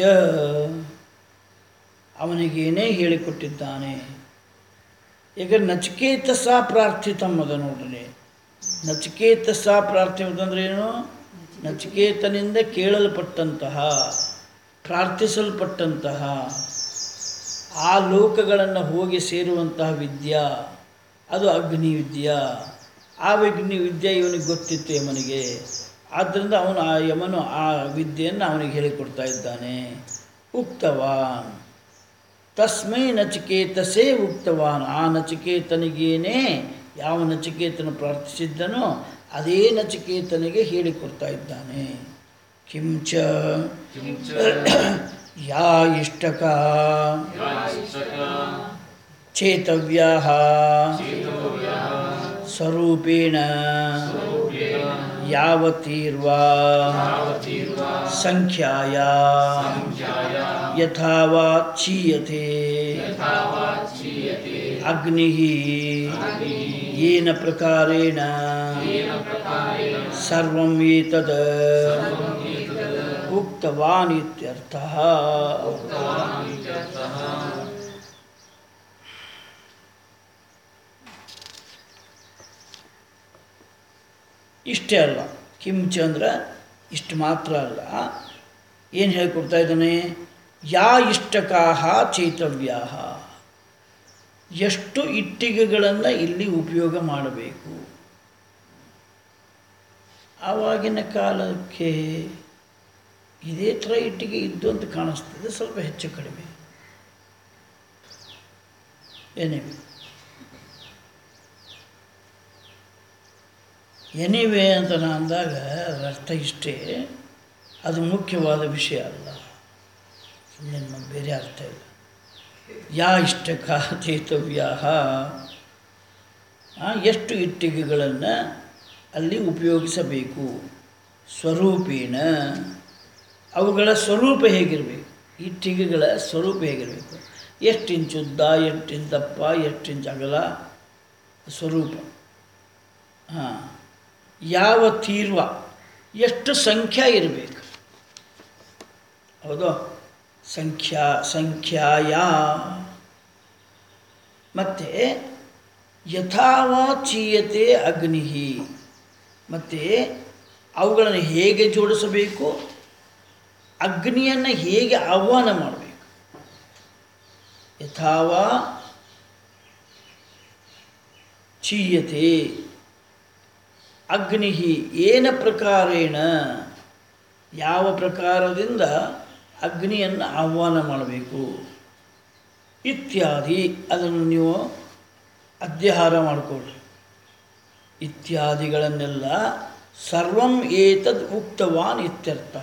ಅವನಿಗೇನೆ ಹೇಳಿಕೊಟ್ಟಿದ್ದಾನೆ ಈಗ ನಚಿಕೇತಸ ಪ್ರಾರ್ಥಿತಂ ಅದ ನೋಡ್ರಿ ನಚಿಕೇತಸ ಪ್ರಾರ್ಥಿತ ಅಂದ್ರೆ ಏನು ನಚಿಕೇತನಿಂದ ಕೇಳಲ್ಪಟ್ಟಂತಹ ಪ್ರಾರ್ಥಿಸಲ್ಪಟ್ಟಂತಹ ಆ ಲೋಕಗಳನ್ನು ಹೋಗಿ ಸೇರುವಂತಹ ವಿದ್ಯಾ ಅದು ಅಗ್ನಿ ವಿದ್ಯಾ ಆ ಅಗ್ನಿ ವಿದ್ಯೆ ಇವನಿಗೆ ಗೊತ್ತಿತ್ತು ಯಮನಿಗೆ ಆದ್ದರಿಂದ ಅವನು ಆ ಯಮನು ಆ ವಿದ್ಯೆಯನ್ನು ಅವನಿಗೆ ಹೇಳಿಕೊಡ್ತಾ ಇದ್ದಾನೆ ಉಕ್ತವಾನ್ ತಸ್ಮೈ ನಚಿಕೇತಸೇ ಉಕ್ತವಾನ್ ಆ ನಚಿಕೇತನಿಗೇನೆ ಯಾವ ನಚಿಕೇತನ ಪ್ರಾರ್ಥಿಸಿದ್ದನೋ ಅದೇ ನಚಿಕೇತನಿಗೆ ಹೇಳಿಕೊಡ್ತಾ ಇದ್ದಾನೆ ಕಿಂಚ किं च ಯಾ ಇಷ್ಟಕ याचिष्टक ಚೇತವ್ಯಾ चेतव्यः ಸ್ವರೂಪೇಣ ಯಾವತೀರ್ವಾ यावतीर्वा ಸಂಖ್ಯಾಯ संख्याया ಯಥಾವಾ ಚೀಯತೆ यथावाच्यते ಅಗ್ನಿ ಏನ ಪ್ರಕಾರೇಣ ಸರ್ವಂ ಏತದ್ ಉಕ್ತವಾನ್ ಇತ್ಯರ್ಥಃ ಇಷ್ಟೇ ಅಲ್ಲ ಕಿಂಚ ಅಂದ್ರೆ ಇಷ್ಟು ಮಾತ್ರ ಅಲ್ಲ ಏನು ಹೇಳ್ಕೊಡ್ತಾ ಇದ್ದಾನೆ ಯಾ ಇಷ್ಟಕಾಹ ಚೈತವ್ಯಾ ಎಷ್ಟು ಇಟ್ಟಿಗೆಗಳನ್ನು ಇಲ್ಲಿ ಉಪಯೋಗ ಮಾಡಬೇಕು ಆವಾಗಿನ ಕಾಲಕ್ಕೆ ಇದೇ ಥರ ಇಟ್ಟಿಗೆ ಇದ್ದು ಅಂತ ಕಾಣಿಸ್ತದೆ ಸ್ವಲ್ಪ ಹೆಚ್ಚು ಕಡಿಮೆ ಏನಿವೆ ಎನಿವೆ ಅಂತ ನಾನು ಅಂದಾಗ ಅದರ ಅರ್ಥ ಇಷ್ಟೇ ಅದು ಮುಖ್ಯವಾದ ವಿಷಯ ಅಲ್ಲ ಸುಮ್ಮನೆ ನಮ್ಗೆ ಬೇರೆ ಅರ್ಥ ಇಲ್ಲ ಯಾ ಇಷ್ಟಕ ಚೇತವ್ಯಾ ಎಷ್ಟು ಇಟ್ಟಿಗೆಗಳನ್ನು ಅಲ್ಲಿ ಉಪಯೋಗಿಸಬೇಕು ಸ್ವರೂಪೇಣ ಅವುಗಳ ಸ್ವರೂಪ ಹೇಗಿರಬೇಕು ಇಟ್ಟಿಗೆಗಳ ಸ್ವರೂಪ ಹೇಗಿರಬೇಕು ಎಷ್ಟು ಇಂಚು ಉದ್ದ ಎಷ್ಟು ಇಂಚ್ ದಪ್ಪ ಎಷ್ಟು ಇಂಚ್ ಅಗಲ ಸ್ವರೂಪ ಹಾಂ ಯಾವ ತೀರ್ವ ಎಷ್ಟು ಸಂಖ್ಯಾ ಇರಬೇಕು ಹೌದು ಸಂಖ್ಯಾ ಸಂಖ್ಯಾಯ ಮತ್ತು ಯಥಾವ ಚೀಯತೆ ಅಗ್ನಿ ಮತ್ತು ಅವುಗಳನ್ನು ಹೇಗೆ ಜೋಡಿಸಬೇಕು ಅಗ್ನಿಯನ್ನು ಹೇಗೆ ಆಹ್ವಾನ ಮಾಡಬೇಕು ಯಥಾವ ಚೀಯತೆ ಅಗ್ನಿ ಏನ ಪ್ರಕಾರೇಣ ಯಾವ ಪ್ರಕಾರದಿಂದ ಅಗ್ನಿಯನ್ನು ಆಹ್ವಾನ ಮಾಡಬೇಕು ಇತ್ಯಾದಿ ಅದನ್ನು ನೀವು ಅಧ್ಯಾಹಾರ ಮಾಡಿಕೊಳ್ಳಿ ಇತ್ಯಾದಿಗಳನ್ನೆಲ್ಲ ಸರ್ವಂ ಏತದ್ ಉಕ್ತವಾನ್ ಇತ್ಯರ್ಥ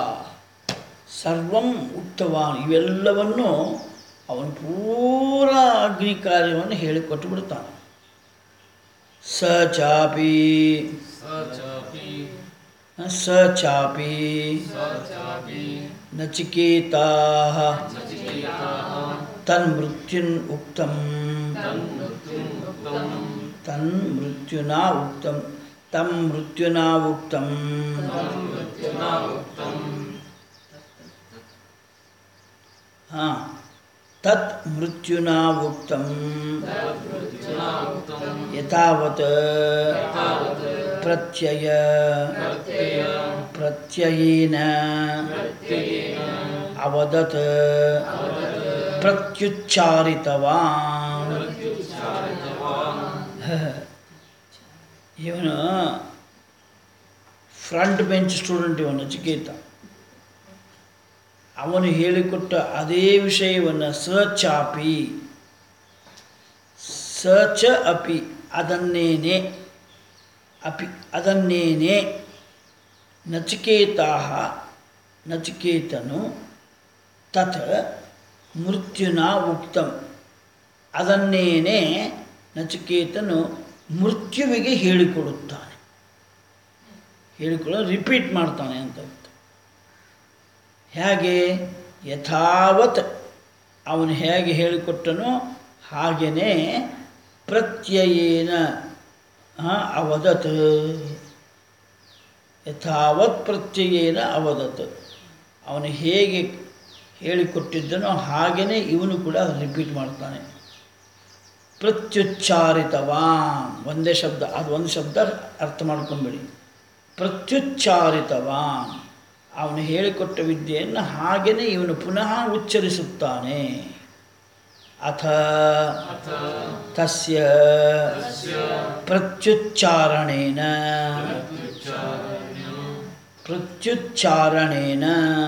ಸರ್ವಂ ಉಕ್ತವಾನ್ ಇವೆಲ್ಲವನ್ನು ಅವನು ಪೂರ ಅಗ್ನಿ ಕಾರ್ಯವನ್ನು ಹೇಳಿಕೊಟ್ಟು ಬಿಡ್ತಾನೆ ಸ ಚಾಪಿ ಸ ಚಾಪಿ ನಚಿಕೇತಾ ತನ್ಮೃತ್ಯುನ್ ಉಕ್ತಂ ತನ್ಮೃತ್ಯುನಾ ಉಕ್ತಂ ತಂ ಮೃತ್ಯುನಾ ಉಕ್ತಂ ಹಾಂ ತತ್ ಮೃತ್ಯುನಾ ಉಕ್ತಂ ಯಥಾವತ್ ಪ್ರತ್ಯಯ ಪ್ರತ್ಯಯೇನ ಅವದತ್ ಪ್ರತ್ಯುಚ್ಚಾರಿತವಾನ್ ಇವನು ಫ್ರಂಟ್ ಬೆಂಚ್ ಸ್ಟೂಡೆಂಟ್ ಇವನು ನಚಿಕೇತ ಅವನು ಹೇಳಿಕೊಟ್ಟ ಅದೇ ವಿಷಯವನ್ನು ಸ ಚಾಪಿ ಸ ಚ ಅಪಿ ಅದನ್ನೇನೆ ಅಪಿ ಅದನ್ನೇನೆ ನಚಿಕೇತಾ ನಚಿಕೇತನು ತತ್ ಮೃತ್ಯುನ ಉಕ್ತಂ ಅದನ್ನೇನೆ ನಚಿಕೇತನು ಮೃತ್ಯುವಿಗೆ ಹೇಳಿಕೊಡುತ್ತಾನೆ ಹೇಳಿಕೊಳ್ಳೋ ರಿಪೀಟ್ ಮಾಡ್ತಾನೆ ಅಂತ ಅರ್ಥ. ಹೇಗೆ ಯಥಾವತ್ ಅವನು ಹೇಗೆ ಹೇಳಿಕೊಟ್ಟನೋ ಹಾಗೆಯೇ ಪ್ರತ್ಯಯೇನ ಆ, ಅವದತ್ ಯಥಾವತ್ ಪ್ರತ್ಯಯೇನ ಅವದತ್ ಅವನು ಹೇಗೆ ಹೇಳಿಕೊಟ್ಟಿದ್ದನೋ ಹಾಗೆಯೇ ಇವನು ಕೂಡ ರಿಪೀಟ್ ಮಾಡ್ತಾನೆ ಪ್ರತ್ಯುಚ್ಚಾರಿತವಾನ್ ಒಂದೇ ಶಬ್ದ ಅದು ಒಂದು ಶಬ್ದ ಅರ್ಥ ಮಾಡ್ಕೊಂಬೇಡಿ ಪ್ರತ್ಯುಚ್ಚಾರಿತವಾನ್ ಅವನು ಹೇಳಿಕೊಟ್ಟ ವಿದ್ಯೆಯನ್ನು ಹಾಗೆಯೇ ಇವನು ಪುನಃ ಉಚ್ಚರಿಸುತ್ತಾನೆ ಅಥ ತಸ್ಯ ಪ್ರತ್ಯುಚ್ಚಾರಣೇನ ಪ್ರತ್ಯುಚ್ಚಾರಣೇನ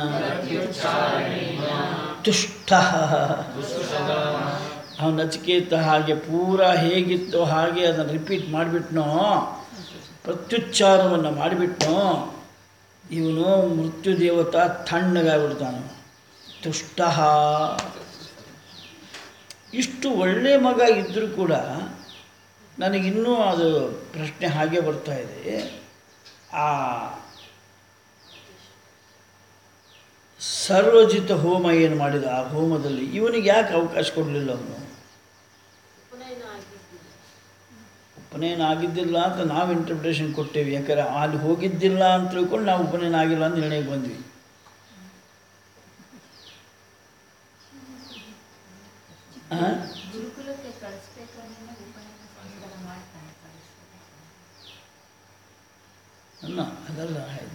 ತುಷ್ಟ ಅವನ ನಚಿಕೇತ ಹಾಗೆ ಪೂರ ಹೇಗಿತ್ತೋ ಹಾಗೆ ಅದನ್ನು ರಿಪೀಟ್ ಮಾಡಿಬಿಟ್ನೋ ಪ್ರತ್ಯುಚ್ಚಾರವನ್ನು ಮಾಡಿಬಿಟ್ನೋ ಇವನು ಮೃತ್ಯು ದೇವತಾ ತಣ್ಣಗಾಗ್ಬಿಡ್ತಾನೆ ತುಷ್ಟ ಇಷ್ಟು ಒಳ್ಳೆ ಮಗ ಇದ್ದರೂ ಕೂಡ ನನಗಿನ್ನೂ ಅದು ಪ್ರಶ್ನೆ ಹಾಗೆ ಬರ್ತಾ ಇದೆ ಆ ಸರ್ವಜಿತ ಹೋಮ ಏನು ಮಾಡಿದ ಆ ಹೋಮದಲ್ಲಿ ಇವನಿಗೆ ಯಾಕೆ ಅವಕಾಶ ಕೊಡಲಿಲ್ಲ ಅವನು ಉಪನಯನ ಆಗಿದ್ದಿಲ್ಲ ಅಂತ ನಾವು ಇಂಟರ್ಪ್ರಿಟೇಷನ್ ಕೊಟ್ಟೇವಿ ಯಾಕಂದ್ರೆ ಅಲ್ಲಿ ಹೋಗಿದ್ದಿಲ್ಲ ಅಂತ ತಿಳ್ಕೊಂಡು ನಾವು ಉಪನಯನ ಆಗಿಲ್ಲ ಅಂತ ನಿರ್ಣಯಕ್ಕೆ ಬಂದ್ವಿ ಆ? ಗುರುಕುಲಕ್ಕೆ ಕಳಿಸ್ಬೇಕಂದ್ರೆ ಉಪನಯನ ಸಂಸ್ಕಾರ ಮಾಡ್ತಾನೆ ಕಳಿಸ್ತಾರೆ ಅಲ್ಲ ಅದಲ್ಲ ಆಯಿತು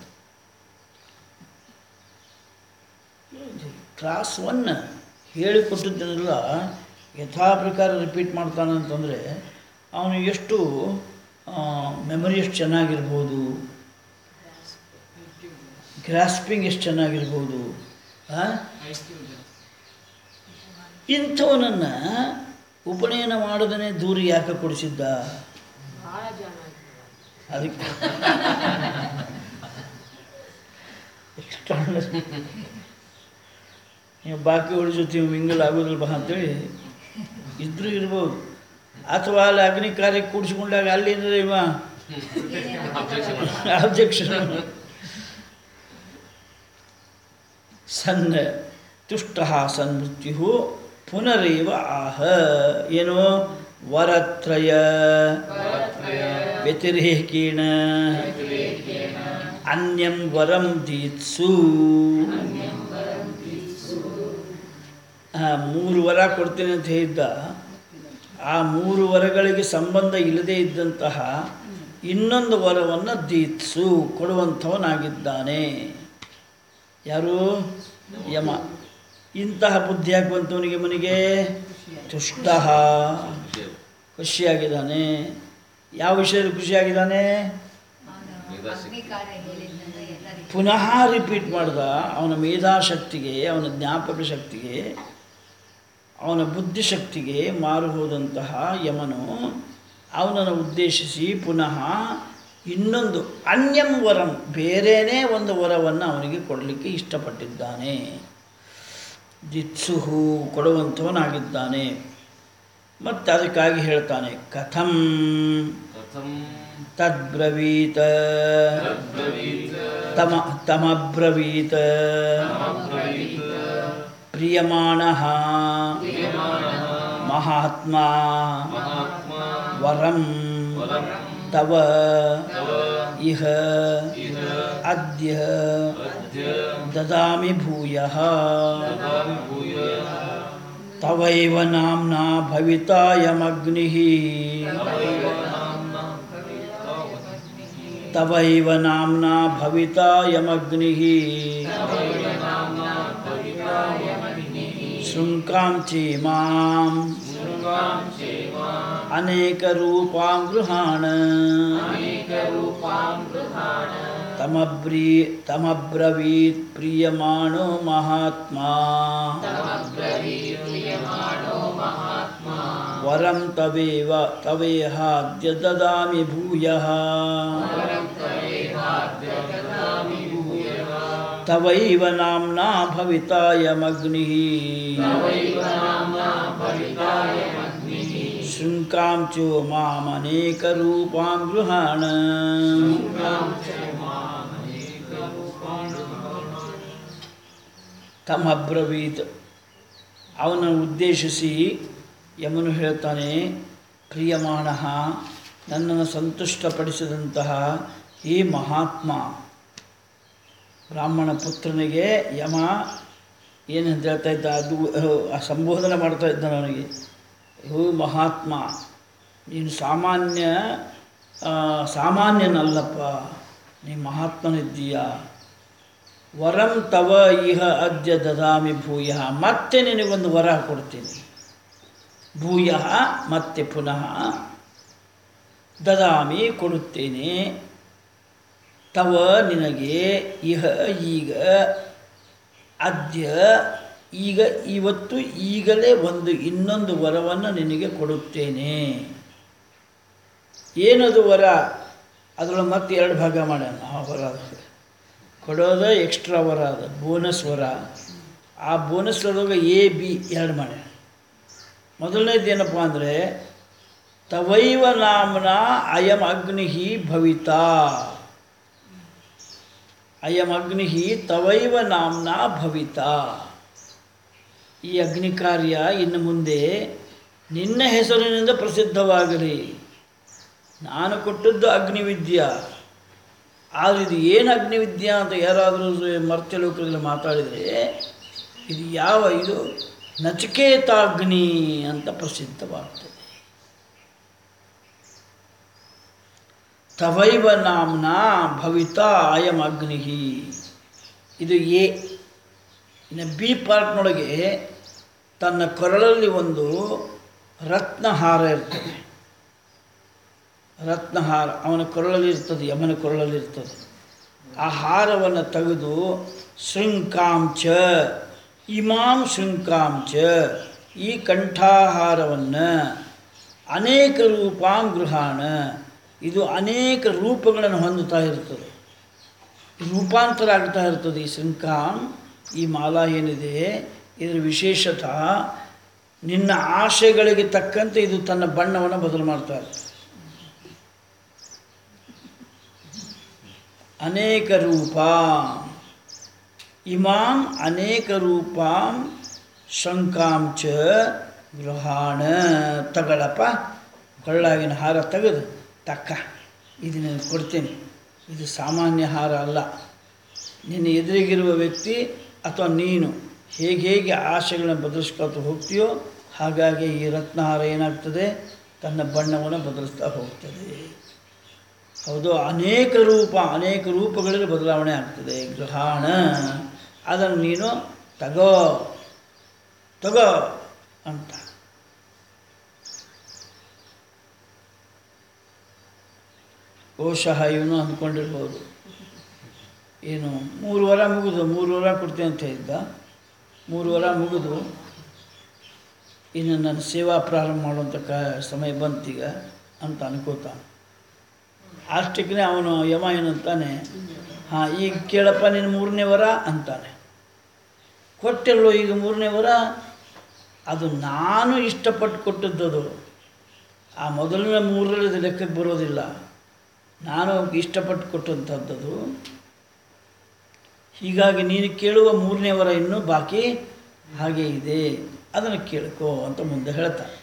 ಕ್ಲಾಸ್ ಒನ್ ಹೇಳಿಕೊಟ್ಟಿದ್ದನ್ನೆಲ್ಲ ಯಥಾ ಪ್ರಕಾರ ರಿಪೀಟ್ ಮಾಡ್ತಾನಂತಂದರೆ ಅವನು ಎಷ್ಟು ಮೆಮೊರಿ ಎಷ್ಟು ಚೆನ್ನಾಗಿರ್ಬೋದು ಗ್ರಾಸ್ಪಿಂಗ್ ಎಷ್ಟು ಚೆನ್ನಾಗಿರ್ಬೋದು ಆ? ಇಂಥವನನ್ನು ಉಪನಯನ ಮಾಡದೇ ದೂರ ಯಾಕೆ ಕೊಡಿಸಿದ್ದ ಭಾಳ ಜನ ಅದಕ್ಕೆ ಎಷ್ಟು ನೀವು ಬಾಕಿ ಅವ್ರ ಜೊತೆ ಮಿಂಗಲ್ ಆಗೋದಿಲ್ಲ ಬಾ ಅಂತೇಳಿ ಇದ್ರೂ ಇರ್ಬೋದು ಅಥವಾ ಅಲ್ಲಿ ಅಗ್ನಿ ಕಾರ್ಯಕ್ಕೆ ಕೂಡಿಸ್ಕೊಂಡಾಗ ಅಲ್ಲಿಂದ್ರೆ ಇವ ಅಬ್ಜೆಕ್ಷನ್ ಸನ್ ತುಷ್ಟ ಸನ್ ಮೃತ್ಯು ಪುನರೇವ ಆಹ ಏನು ವರತ್ರಯ ವ್ಯತಿರೇಕೇಣ ಅನ್ಯಂ ವರಂ ದೀತ್ಸು ಆ, ಮೂರು ವರ ಕೊಡ್ತೇನೆ ಅಂತ ಹೇಳಿದ್ದ ಆ ಮೂರು ವರಗಳಿಗೆ ಸಂಬಂಧ ಇಲ್ಲದೇ ಇದ್ದಂತಹ ಇನ್ನೊಂದು ವರವನ್ನು ದೀತ್ಸು ಕೊಡುವಂಥವನಾಗಿದ್ದಾನೆ ಯಾರು ಯಮ ಇಂತಹ ಬುದ್ಧಿ ಯಾಕೆ ಬಂತವನಿಗೆ ಮನಿಗೆ ತುಷ್ಟ ಖುಷಿಯಾಗಿದ್ದಾನೆ ಯಾವ ವಿಷಯದಲ್ಲಿ ಖುಷಿಯಾಗಿದ್ದಾನೆ ಅವನು ಅಗ್ನಿ ಕಾರ್ಯ ಹೇಳಿದ್ದನ್ನು ಎಲ್ಲರಿಗೂ ಪುನಃ ರಿಪೀಟ್ ಮಾಡ್ದ ಅವನ ಮೇಧಾಶಕ್ತಿಗೆ ಅವನ ಜ್ಞಾಪಕ ಶಕ್ತಿಗೆ ಅವನ ಬುದ್ಧಿಶಕ್ತಿಗೆ ಮಾರು ಹೋದಂತಹ ಯಮನು ಅವನನ್ನು ಉದ್ದೇಶಿಸಿ ಪುನಃ ಇನ್ನೊಂದು ಅನ್ಯಂ ವರಂ ಬೇರೆಯೇ ಒಂದು ವರವನ್ನು ಅವನಿಗೆ ಕೊಡಲಿಕ್ಕೆ ಇಷ್ಟಪಟ್ಟಿದ್ದಾನೆ ದಿತ್ಸುಹು ಕೊಡುವಂಥವನಾಗಿದ್ದಾನೆ ಮತ್ತು ಅದಕ್ಕಾಗಿ ಹೇಳ್ತಾನೆ ಕಥಂ ಕಥಂ ತದ್ಬ್ರವೀತ ತದ್ಬ್ರವೀತ್ ತಮ ತಮಬ್ರವೀತ ಅಬ್ರವೀತ್ ಪ್ರಿಯಮಾಣಃ ಕ್ರಿಯಮಾಣಃ ಮಹಾತ್ಮ ಮಹಾತ್ಮ ವರಂ ವರಂ ತವ ತವ ಇಹ ಇಹ ಅದ್ಯ ಅದ್ಯ ದದಾಮಿ ಭೂಯಃ ದದಾಮಿ ಭೂಯಃ ತವೈವ ನಾಮ್ನಾ ಭವಿತಾಯಮಗ್ನಿಃ ತವೈವ ನಾಮ್ನ ತವೈವ ನಾಮ್ನಾ ಭವಿತಾಯಮಗ್ನಿಃ ತವೈವ ನಾಮ್ನ ಭವಿತಾಯಮಗ್ನಿಃ ಶೃಂಕಾಂ ಚೇಮಾಂ ಶೃಂಗಾಂ ಚೇಮ ಅನೇಕರೂಪಾಂ ಗೃಹಾಣ ಅನೇಕರೂಪಾಂ ಗೃಹಾಣ ತಮಬ್ರೀ ತಮಬ್ರವೀತ್ ಪ್ರಿಯಮಾಣೋ ಮಹಾತ್ಮ ತಮಬ್ರವೀರ್ಯಮಾಣೋ ಮಹಾತ್ಮ ವರಂ ತವೇವ ತವೇಹಾದ್ಯ ದದಾಮಿ ಭೂಯಃ ವರಂ ತವೇಹಾದ್ಯ ದದಾಮಿ ಭೂಯಃ ತವೈವ ನಾಮ್ನಾ ಭವಿತಾಯಮಗ್ನಿಃ ತವೈವ ನಾಮ್ನ ಭವಿತಾಯಮಗ್ನಿಃ ಶೃಂಕಾಂ ಚೋ ಮಾಮನೇಕರೂಪಾಂ ಗೃಹಾಣ ಶೃಂಗಾಂ ಚೇಮಾನೇಕರೂಪಾಂ ಗೃಹಾಣ ತಮಬ್ರವೀತ್ ಅವನನ್ನು ಉದ್ದೇಶಿಸಿ ಯಮನು ಹೇಳ್ತಾನೆ ಪ್ರಿಯಮಾಣ ನನ್ನನ್ನು ಸಂತುಷ್ಟಪಡಿಸಿದಂತಹ ಈ ಮಹಾತ್ಮ ಬ್ರಾಹ್ಮಣ ಪುತ್ರನಿಗೆ ಯಮ ಏನಂತ ಹೇಳ್ತಾ ಇದ್ದ ಅದು ಅಹ್, ಆ ಸಂಬೋಧನೆ ಮಾಡ್ತಾ ಇದ್ದಾನೆ ಅವನಿಗೆ ಹೋ ಮಹಾತ್ಮ ನೀನು ಸಾಮಾನ್ಯ ಆ, ಸಾಮಾನ್ಯನಲ್ಲಪ್ಪ ನೀ ಮಹಾತ್ಮನಿದ್ದೀಯಾ ವರಂ ತವ ಇಹ ಅದ್ಯ ದದಾಮಿ ಭೂಯ ಮತ್ತೆ ನಿನಗೊಂದು ವರ ಕೊಡ್ತೀನಿ ಭೂಯ ಮತ್ತೆ ಪುನಃ ದದಾಮಿ ಕೊಡುತ್ತೇನೆ ತವ ನಿನಗೆ ಇಹ ಈಗ ಅದ್ಯ ಈಗ ಇವತ್ತು ಈಗಲೇ ಒಂದು ಇನ್ನೊಂದು ವರವನ್ನು ನಿನಗೆ ಕೊಡುತ್ತೇನೆ ಏನದು ವರ ಅದರೊಳಗೆ ಮತ್ತೆ ಎರಡು ಭಾಗ ಮಾಡ್ಯಾನ ಆ ವರ ಅದು. ಕೊಡೋದು ಎಕ್ಸ್ಟ್ರಾ ವರ ಅದು ಬೋನಸ್ ವರ ಆ ಬೋನಸ್ ವರದಾಗ ಎ ಬಿ ಎರಡು ಮಾಡ್ಯಾನ ಮೊದಲನೇದು ಏನಪ್ಪ ಅಂದರೆ ತವೈವ ನಾಮ್ನ ಅಯಂ ಅಗ್ನಿ ಭವಿತಾ ಅಯಂ ಅಗ್ನಿ ತವೈವ ನಾಮ್ನ ಭವಿತಾ ಈ ಅಗ್ನಿ ಕಾರ್ಯ ಇನ್ನು ಮುಂದೆ ನಿನ್ನ ಹೆಸರಿನಿಂದ ಪ್ರಸಿದ್ಧವಾಗಲಿ ನಾನು ಕೊಟ್ಟದ್ದು ಅಗ್ನಿವಿದ್ಯಾ ಆದರೆ ಇದು ಏನು ಅಗ್ನಿವಿದ್ಯಾ ಅಂತ ಯಾರಾದರೂ ಮರ್ತ್ಯಲೋಕದಲ್ಲಿ ಮಾತಾಡಿದರೆ ಇದು ಯಾವ ಇದು ನಚಿಕೇತಾಗ್ನಿ ಅಂತ ಪ್ರಸಿದ್ಧವಾಗ್ತದೆ ತವೈವ ನಾಮ್ನ ಭವಿತಾ ಅಯಂ ಅಗ್ನಿ ಇದು ಎ ಇನ್ನು ಬಿ ಪಾರ್ಟ್ನೊಳಗೆ ತನ್ನ ಕೊರಳಲ್ಲಿ ಒಂದು ರತ್ನಹಾರ ಇರ್ತದೆ ರತ್ನಹಾರ ಅವನ ಕೊರಳಲ್ಲಿ ಇರ್ತದೆ ಯಮನ ಕೊರಳಲ್ಲಿ ಇರ್ತದೆ ಆ ಹಾರವನ್ನು ತೆಗೆದು ಶೃಂಕಾಂಚ ಇಮಾಂ ಶೃಂಕಾಂಚ ಈ ಕಂಠಾಹಾರವನ್ನು ಅನೇಕ ರೂಪಾಂ ಗೃಹಾಣ ಇದು ಅನೇಕ ರೂಪಗಳನ್ನು ಹೊಂದುತ್ತಾ ಇರ್ತದೆ ರೂಪಾಂತರ ಆಗ್ತಾ ಇರ್ತದೆ ಈ ಶೃಂಕಾಂ ಈ ಮಾಲಾ ಏನಿದೆ ಇದರ ವಿಶೇಷತ ನಿನ್ನ ಆಶೆಗಳಿಗೆ ತಕ್ಕಂತೆ ಇದು ತನ್ನ ಬಣ್ಣವನ್ನು ಬದಲು ಮಾಡ್ತಾ ಇರ್ತದೆ ಅನೇಕ ರೂಪ ಇಮಾಂ ಅನೇಕ ರೂಪಾಂ ಶಂಕಾಂ ಚ ಗೃಹಾಣ ತಗಳಪ್ಪ ಕೊಳ್ಳಾಗಿನ ಹಾರ ತೆಗೆದು ತಕ್ಕ ಇದು ನಾನು ಕೊಡ್ತೇನೆ ಇದು ಸಾಮಾನ್ಯ ಹಾರ ಅಲ್ಲ ನಿನ್ನ ಎದುರಿಗಿರುವ ವ್ಯಕ್ತಿ ಅಥವಾ ನೀನು ಹೇಗೆ ಹೇಗೆ ಆಶೆಗಳನ್ನು ಬದಲಿಸ್ಕೊಳ್ತಾ ಹೋಗ್ತೀಯೋ ಹಾಗಾಗಿ ಈ ರತ್ನಹಾರ ಏನಾಗ್ತದೆ ತನ್ನ ಬಣ್ಣವನ್ನು ಬದಲಿಸ್ತಾ ಹೋಗ್ತದೆ ಹೌದು ಅನೇಕ ರೂಪ ಅನೇಕ ರೂಪಗಳಲ್ಲಿ ಬದಲಾವಣೆ ಆಗ್ತದೆ ಗೃಹಾಣ ಅದನ್ನು ನೀನು ತಗೋ ತಗೋ ಅಂತ ಬಹುಶಃ ಇವನು ಅಂದ್ಕೊಂಡಿರ್ಬೋದು ಏನು ಮೂರು ವಾರ ಮುಗಿದು ಮೂರು ವಾರ ಕೊಡ್ತೀನಿ ಅಂತ ಇದ್ದ ಮೂರು ವಾರ ಮುಗಿದು ಇನ್ನು ನನ್ನ ಸೇವಾ ಪ್ರಾರಂಭ ಮಾಡುವಂಥ ಕ ಸಮಯ ಬಂತೀಗ ಅಂತ ಅನ್ಕೋತಾನೆ ಅಷ್ಟಕ್ಕೆ ಅವನು ಯಮ ಏನಂತಾನೆ ಹಾಂ ಈಗ ಕೇಳಪ್ಪ ನಿನ್ನ ಮೂರನೇ ವರ ಅಂತಾನೆ ಕೊಟ್ಟೆಲ್ಲೋ ಈಗ ಮೂರನೇ ವರ ಅದು ನಾನು ಇಷ್ಟಪಟ್ಟು ಕೊಟ್ಟದ್ದದು ಆ ಮೊದಲನೇ ಮೂರರಲ್ಲಿ ಅದು ಲೆಕ್ಕಕ್ಕೆ ಬರೋದಿಲ್ಲ ನಾನು ಇಷ್ಟಪಟ್ಟು ಕೊಟ್ಟಂಥದ್ದದು ಹೀಗಾಗಿ ನೀನು ಕೇಳುವ ಮೂರನೇ ವರ ಇನ್ನೂ ಬಾಕಿ ಹಾಗೆ ಇದೆ ಅದನ್ನು ಕೇಳ್ಕೋ ಅಂತ ಮುಂದೆ ಹೇಳ್ತಾನೆ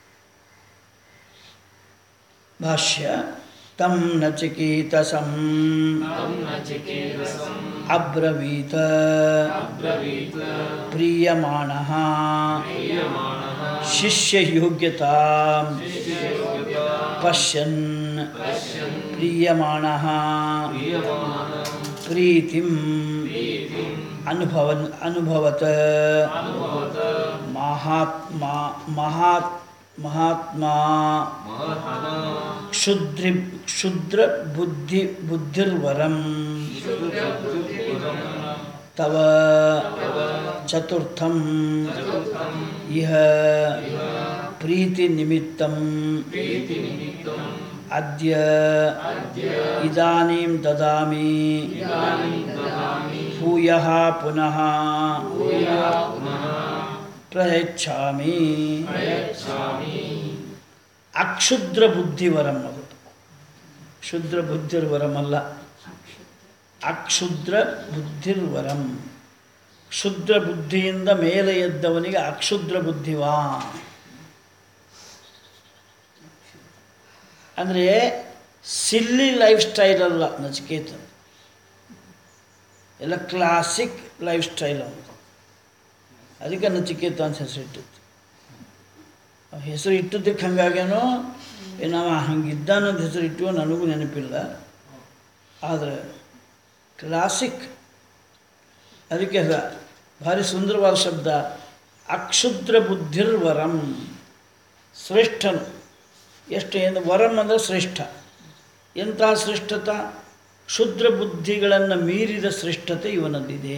ಭಾಷ್ಯ ತಂ ನಚಿಕೇತಸಂ तं नचिकेतसम् ಅಬ್ರವೀತ अब्रवीत् ಪ್ರೀಯಮಾಣಃ क्रियमाणः ಶಿಷ್ಯಯೋಗ್ಯತಾ ಪಶ್ಯನ್ पश्यन् ಪ್ರೀಯಮಾಣಃ क्रियमाणः ಪ್ರೀತಿಂ प्रीतिम् ಅನುಭವನ್ ಅನುಭವತ अनुभवत ಮಹಾತ್ಮ ಮಹಾತ್ ಮಹಾತ್ಮ महात्मा ಕ್ಷುದ್ರಿ ಕ್ಷುದ್ರ ಬುದ್ಧಿ ಬುದ್ಧಿರ್ವರಂ शुद्धबुद्धिरं ತವ ಚತುರ್ಥಂ चतुर्थम् ಇಹ ಪ್ರೀತಿ ನಿಮಿತ್ತಂ प्रीतिनिमित्तम् ಅದ್ಯ ಇದಾನೀಂ ದದಾಮಿ इदानीं ददामि ಭೂಯಃ ಪುನಃ भूयः पुनः ಪ್ರಯಚ್ಛಾಮಿ प्रयच्छामि ಅಕ್ಷುದ್ರ ಬುದ್ಧಿವರಂ ಅದು ಕ್ಷುದ್ರ ಬುದ್ಧಿರ್ವರಂ ಅಲ್ಲ ಅಕ್ಷುದ್ರ ಬುದ್ಧಿರ್ವರಂ ಕ್ಷುದ್ರ ಬುದ್ಧಿಯಿಂದ ಮೇಲೆ ಎದ್ದವನಿಗೆ ಅಕ್ಷುದ್ರ ಬುದ್ಧಿವಾ ಅಂದರೆ ಸಿಲ್ಲಿ ಲೈಫ್ ಸ್ಟೈಲ್ ಅಲ್ಲ ನಚಿಕೇತ ಎಲ್ಲ ಕ್ಲಾಸಿಕ್ ಲೈಫ್ ಸ್ಟೈಲ್ ಅವನು ಅದಕ್ಕೆ ನಚಿಕೇತ ಅಂತ ಹೆಸರಿಟ್ಟಿತ್ತು ಆ ಹೆಸರು ಇಟ್ಟದ್ದಕ್ಕೆ ಹಂಗಾಗೇನೋ ಏನೋ ಅವ ಹಂಗಿದ್ದಾನಂತ ಹೆಸರು ಇಟ್ಟು ನನಗೂ ನೆನಪಿಲ್ಲ ಆದರೆ ಕ್ಲಾಸಿಕ್ ಅದಕ್ಕೆ ಅದ ಭಾರಿ ಸುಂದರವಾದ ಶಬ್ದ ಅಕ್ಷುದ್ರ ಬುದ್ಧಿರ್ವರಂ ಶ್ರೇಷ್ಠನು ಎಷ್ಟು ಏನು ವರಂ ಅಂದರೆ ಶ್ರೇಷ್ಠ ಎಂತಹ ಶ್ರೇಷ್ಠತ ಕ್ಷುದ್ರ ಬುದ್ಧಿಗಳನ್ನು ಮೀರಿದ ಶ್ರೇಷ್ಠತೆ ಇವನಲ್ಲಿದೆ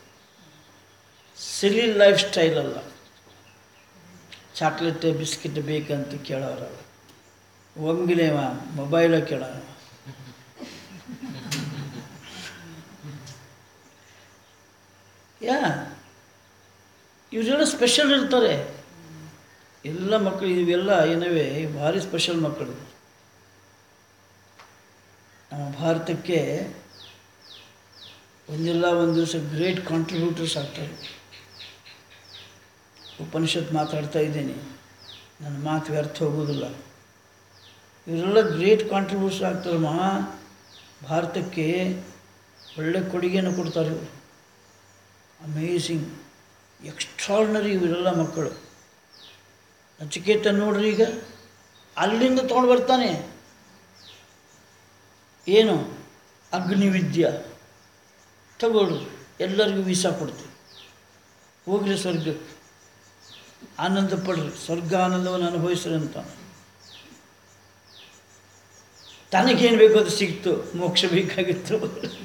ಸಿಲಿ ಲೈಫ್ ಸ್ಟೈಲ್ ಅಲ್ಲ ಚಾಕ್ಲೇಟ್ ಬಿಸ್ಕಿಟ್ ಬೇಕಂತ ಕೇಳೋರು ಒಮ್ಗಿಲೆ ಮೊಬೈಲ ಕೇಳೋರು ಯಾ ಇವರೆಲ್ಲ ಸ್ಪೆಷಲ್ ಇರ್ತಾರೆ ಎಲ್ಲ ಮಕ್ಕಳು ಇವೆಲ್ಲ ಏನವೇ ಭಾರಿ ಸ್ಪೆಷಲ್ ಮಕ್ಕಳು ನಮ್ಮ ಭಾರತಕ್ಕೆ ಒಂದಿಲ್ಲ ಒಂದು ದಿವಸ ಗ್ರೇಟ್ ಕಾಂಟ್ರಿಬ್ಯೂಟರ್ಸ್ ಆಗ್ತಾರೆ ಉಪನಿಷತ್ ಮಾತಾಡ್ತಾ ಇದ್ದೀನಿ ನನ್ನ ಮಾತು ವ್ಯರ್ಥ ಹೋಗೋದಿಲ್ಲ ಇವರೆಲ್ಲ ಗ್ರೇಟ್ ಕಾಂಟ್ರಿಬ್ಯೂಷನ್ ಆಗ್ತಾರಮ್ಮ ಭಾರತಕ್ಕೆ ಒಳ್ಳೆ ಕೊಡುಗೆಯನ್ನು ಕೊಡ್ತಾರೆ ಇವರು ಅಮೇಝಿಂಗ್ ಎಕ್ಸ್ಟ್ರಾರ್ನರಿ ಇವರೆಲ್ಲ ಮಕ್ಕಳು ನಚಿಕೇತ ನೋಡ್ರಿ ಈಗ ಅಲ್ಲಿಂದ ತೊಗೊಂಡು ಬರ್ತಾನೆ ಏನು ಅಗ್ನಿವಿದ್ಯ ತಗೊಳ್ರಿ ಎಲ್ಲರಿಗೂ ವೀಸಾ ಕೊಡ್ತೀವಿ ಹೋಗ್ರಿ ಸ್ವರ್ಗಕ್ಕೆ ಆನಂದ ಪಡ್ರಿ ಸ್ವರ್ಗ ಆನಂದವನ್ನು ಅನುಭವಿಸ್ರಿ ಅಂತ ತನಗೇನು ಬೇಕೋ ಅದು ಸಿಕ್ತು ಮೋಕ್ಷ ಬೇಕಾಗಿತ್ತು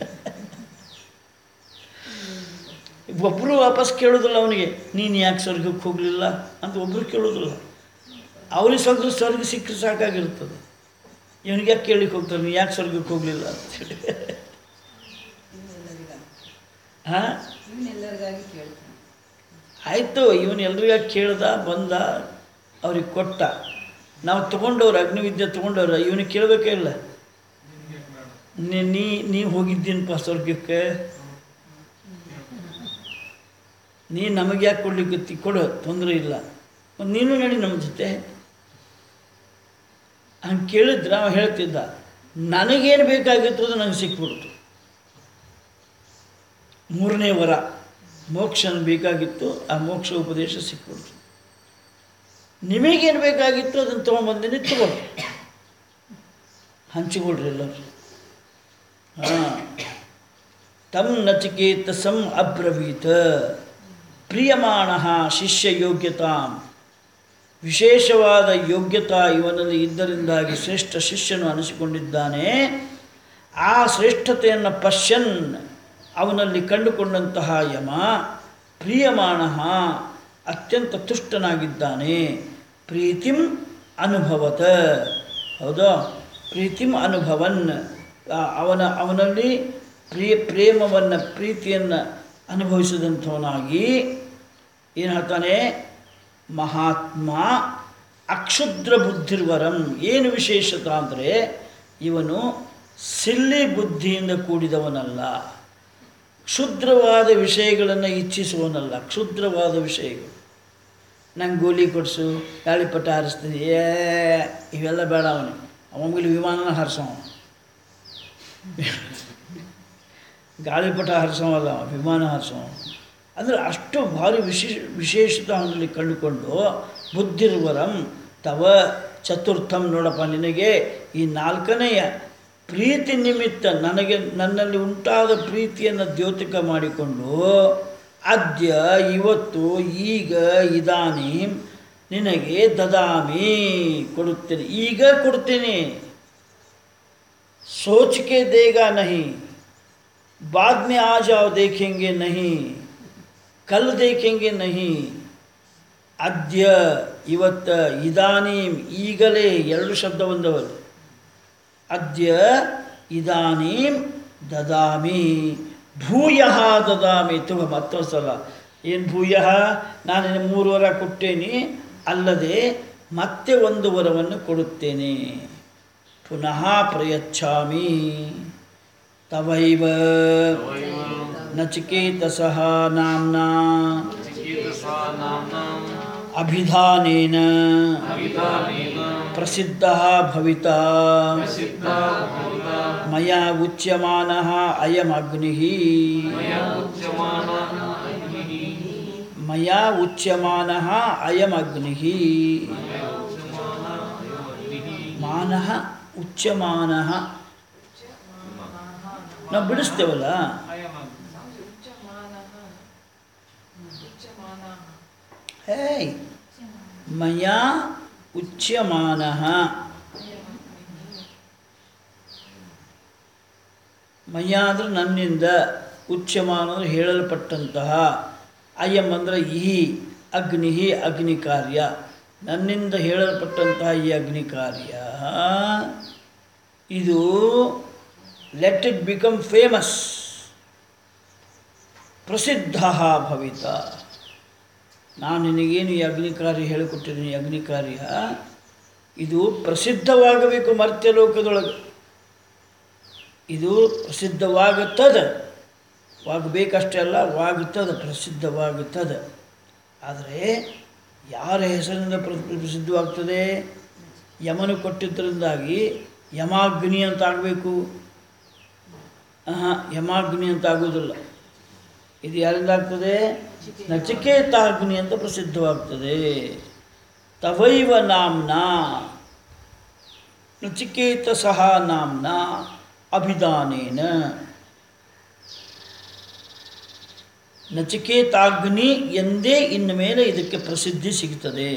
ಒಬ್ಬರು ವಾಪಸ್ ಕೇಳೋದಿಲ್ಲ ಅವನಿಗೆ ನೀನು ಯಾಕೆ ಸ್ವರ್ಗಕ್ಕೆ ಹೋಗಲಿಲ್ಲ ಅಂತ ಒಬ್ಬರು ಕೇಳೋದಿಲ್ಲ ಅವ್ರಿಗೆ ಸ್ವರ್ಗ ಸ್ವರ್ಗ ಸಿಕ್ಕರೆ ಸಾಕಾಗಿರ್ತದೆ ಇವನಿಗೆ ಯಾಕೆ ಕೇಳಿಕ್ಕೆ ಹೋಗ್ತಾರೆ ನೀನು ಯಾಕೆ ಸ್ವರ್ಗಕ್ಕೆ ಹೋಗಲಿಲ್ಲ ಅಂತೇಳಿ ಹಾಂ ಇವನ್ನೆಲ್ಲರಿಗಾಗಿ ಕೇಳ್ತಾನೆ ಆಯಿತು ಇವನು ಎಲ್ರಿಗಾಗಿ ಕೇಳ್ದ ಬಂದ ಅವ್ರಿಗೆ ಕೊಟ್ಟ ನಾವು ತೊಗೊಂಡವ್ರು ಅಗ್ನಿವಿದ್ಯೆ ತೊಗೊಂಡವ್ರು ಇವನಿಗೆ ಕೇಳಬೇಕೇ ಇಲ್ಲ ನೀ ನೀ ನೀ ಹೋಗಿದ್ದೀನಪ್ಪ ಸ್ವರ್ಗಕ್ಕೆ ನೀ ನಮಗೆ ಯಾಕೆ ಕೊಡ್ಲಿಕ್ಕೆ ಕೊಡು ತೊಂದರೆ ಇಲ್ಲ ಮತ್ತು ನೀನು ನಡಿ ನಮ್ಮ ಜೊತೆ ಹಂಗೆ ಕೇಳಿದ್ರೆ ಅವ ಹೇಳ್ತಿದ್ದ ನನಗೇನು ಬೇಕಾಗಿತ್ತು ಅದು ನನಗೆ ಸಿಕ್ಬಿಡ್ತು ಮೂರನೇ ವರ ಮೋಕ್ಷ ಬೇಕಾಗಿತ್ತು ಆ ಮೋಕ್ಷ ಉಪದೇಶ ಸಿಕ್ಬಿಡ್ತು ನಿಮಗೇನು ಬೇಕಾಗಿತ್ತು ಅದನ್ನು ತೊಗೊಂಬಂದಿನಿ ತಗೊಳ್ರಿ ಹಂಚಿಕೊಡ್ರಿ ಎಲ್ಲರೂ ಹಾಂ ತಮ್ ನಚಿಕೇತಸಂ ಅಬ್ರವೀತ ಪ್ರಿಯಮಾಣ ಶಿಷ್ಯ ಯೋಗ್ಯತಾಂ ವಿಶೇಷವಾದ ಯೋಗ್ಯತಾ ಇವನಲ್ಲಿ ಇದ್ದರಿಂದಾಗಿ ಶ್ರೇಷ್ಠ ಶಿಷ್ಯನು ಅನಿಸಿಕೊಂಡಿದ್ದಾನೆ ಆ ಶ್ರೇಷ್ಠತೆಯನ್ನು ಪಶ್ಯನ್ ಅವನಲ್ಲಿ ಕಂಡುಕೊಂಡಂತಹ ಯಮ ಪ್ರಿಯಮಾಣ ಅತ್ಯಂತ ತುಷ್ಟನಾಗಿದ್ದಾನೆ ಪ್ರೀತಿಂ ಅನುಭವತ ಹೌದಾ ಪ್ರೀತಿಂ ಅನುಭವನ್ ಆ, ಅವನ ಅವನಲ್ಲಿ ಪ್ರಿಯ ಪ್ರೇಮವನ್ನು ಪ್ರೀತಿಯನ್ನು ಅನುಭವಿಸಿದಂಥವನಾಗಿ ಏನು ಹೇಳ್ತಾನೆ ಮಹಾತ್ಮ ಅಕ್ಷುದ್ರ ಬುದ್ಧಿರ್ವರಂ ಏನು ವಿಶೇಷತ ಅಂದರೆ ಇವನು ಸಿಲ್ಲಿ ಬುದ್ಧಿಯಿಂದ ಕೂಡಿದವನಲ್ಲ ಕ್ಷುದ್ರವಾದ ವಿಷಯಗಳನ್ನು ಇಚ್ಛಿಸುವವನಲ್ಲ ಕ್ಷುದ್ರವಾದ ವಿಷಯಗಳು ನಂಗೆ ಗೋಲಿ ಕೊಡಿಸು ಗಾಳಿಪಟ ಹಾರಿಸ್ತೀನಿ ಏ ಇವೆಲ್ಲ ಬೇಡ ಅವನಿಗೆ ಅವನಿಗೆ ವಿಮಾನನ ಹಾರಿಸೋ ಗಾಳಿಪಟ ಹಾರಿಸೋವಲ್ಲ ಅವ, ವಿಮಾನ ಹಾರಿಸೋ ಅಂದರೆ ಅಷ್ಟು ಭಾರಿ ವಿಶೇಷ ವಿಶೇಷತೆ ಅವನಲ್ಲಿ ಕಂಡುಕೊಂಡು ಬುದ್ಧಿರ್ವರಂ ತವ ಚತುರ್ಥಂ ನೋಡಪ್ಪ ನಿನಗೆ ಈ ನಾಲ್ಕನೆಯ ಪ್ರೀತಿ ನಿಮಿತ್ತ ನನಗೆ ನನ್ನಲ್ಲಿ ಉಂಟಾದ ಪ್ರೀತಿಯನ್ನು ದ್ಯೋತಕ ಮಾಡಿಕೊಂಡು ಅದ್ಯ ಇವತ್ತು ಈಗ ಇದಾನಿ ನಿನಗೆ ದದಾಮಿ ಕೊಡುತ್ತೇನೆ ಈಗ ಕೊಡ್ತೇನೆ सोच के देगा नहीं बाद में आ जाओ देखेंगे नहीं कल देखेंगे नहीं ಅದ್ಯ ಇವತ್ತ ಇದಾನೀಂ ಈಗಲೇ ಎರಡು ಶಬ್ದ ಬಂದವಲ್ಲ ಅದ್ಯ ಇದಾನೀಂ ದದಾಮಿ ಭೂಯ ದದಾಮಿ ತುಗ ಮತ್ತೊಂದು ಸಲ ಏನು ಭೂಯ ನಾನು ನಿನಗೆ ಮೂರು ವರ ಕೊಟ್ಟೇನೆ ಅಲ್ಲದೆ ಮತ್ತೆ ಒಂದು ವರವನ್ನು ಕೊಡುತ್ತೇನೆ ಪುನಃ ಪ್ರಯಚ್ಛಾಮಿ ತವೈವ ನಚಿಕೇತಸಃ ನಾಮ್ನಾ चिकीर्षा नाम्ना ಅಭಿಧಾನೇನ अभिधानेन ಪ್ರಸಿದ್ಧಃ ಭವಿತಾ प्रसिद्धा भविता ಮಯಾ ಉಚ್ಯಮಾನಃ ಅಯಮಗ್ನಿಃ मया उच्यमानः अग्निः ಮಯಾ ಉಚ್ಯಮಾನಃ ಅಯಮಗ್ನಿಃ ಮಾನಃ ಉಚ್ಯಮಾನಃ ನಾವು ಬಿಡಿಸ್ತೇವಲ್ಲ ಹೇಯ್ ಮಯಾ ಉಚ್ಯಮಾನಃ ಮಯ ಅಂದರೆ ನನ್ನಿಂದ ಉಚ್ಯಮಾನ ಅಂದರೆ ಹೇಳಲ್ಪಟ್ಟಂತಹ ಅಯಂ ಅಂದರೆ ಈ ಅಗ್ನಿ ಅಗ್ನಿ ಕಾರ್ಯ ನನ್ನಿಂದ ಹೇಳಲ್ಪಟ್ಟಂತಹ ಈ ಅಗ್ನಿ ಕಾರ್ಯ ಇದು ಲೆಟ್ ಇಟ್ ಬಿಕಮ್ ಫೇಮಸ್ ಪ್ರಸಿದ್ಧ ಭವಿತ ನಾನು ನಿನಗೇನು ಈ ಅಗ್ನಿ ಕಾರ್ಯ ಹೇಳಿಕೊಟ್ಟಿದ್ದೀನಿ ಈ ಅಗ್ನಿ ಕಾರ್ಯ ಇದು ಪ್ರಸಿದ್ಧವಾಗಬೇಕು ಮರ್ತ್ಯಲೋಕದೊಳಗೆ ಇದು ಪ್ರಸಿದ್ಧವಾಗುತ್ತದ ವಾಗಬೇಕಷ್ಟೇ ಅಲ್ಲ ವಾಗುತ್ತದೆ ಪ್ರಸಿದ್ಧವಾಗುತ್ತದೆ ಆದರೆ ಯಾರ ಹೆಸರಿನಿಂದ ಪ್ರ ಪ್ರಸಿದ್ಧವಾಗ್ತದೆ ಯಮನು ಕೊಟ್ಟಿದ್ದರಿಂದಾಗಿ ಯಮಾಗ್ನಿ ಅಂತ ಆಗಬೇಕು ಯಮಾಗ್ನಿ ಅಂತ ಆಗುವುದಿಲ್ಲ ಇದು ಯಾರಿಂದ ಆಗ್ತದೆ ನಚಿಕೇತಾಗ್ನಿ ಅಂತ ಪ್ರಸಿದ್ಧವಾಗ್ತದೆ ತವೈವ ನಾಮ್ನ ನಚಿಕೇತ ಸಹ ನಾಮ್ನ ಅಭಿದಾನೇನ ನಚಿಕೇತಾಗ್ನಿ ಎಂದೇ ಇನ್ನು ಮೇಲೆ ಇದಕ್ಕೆ ಪ್ರಸಿದ್ಧಿ ಸಿಗುತ್ತದೆ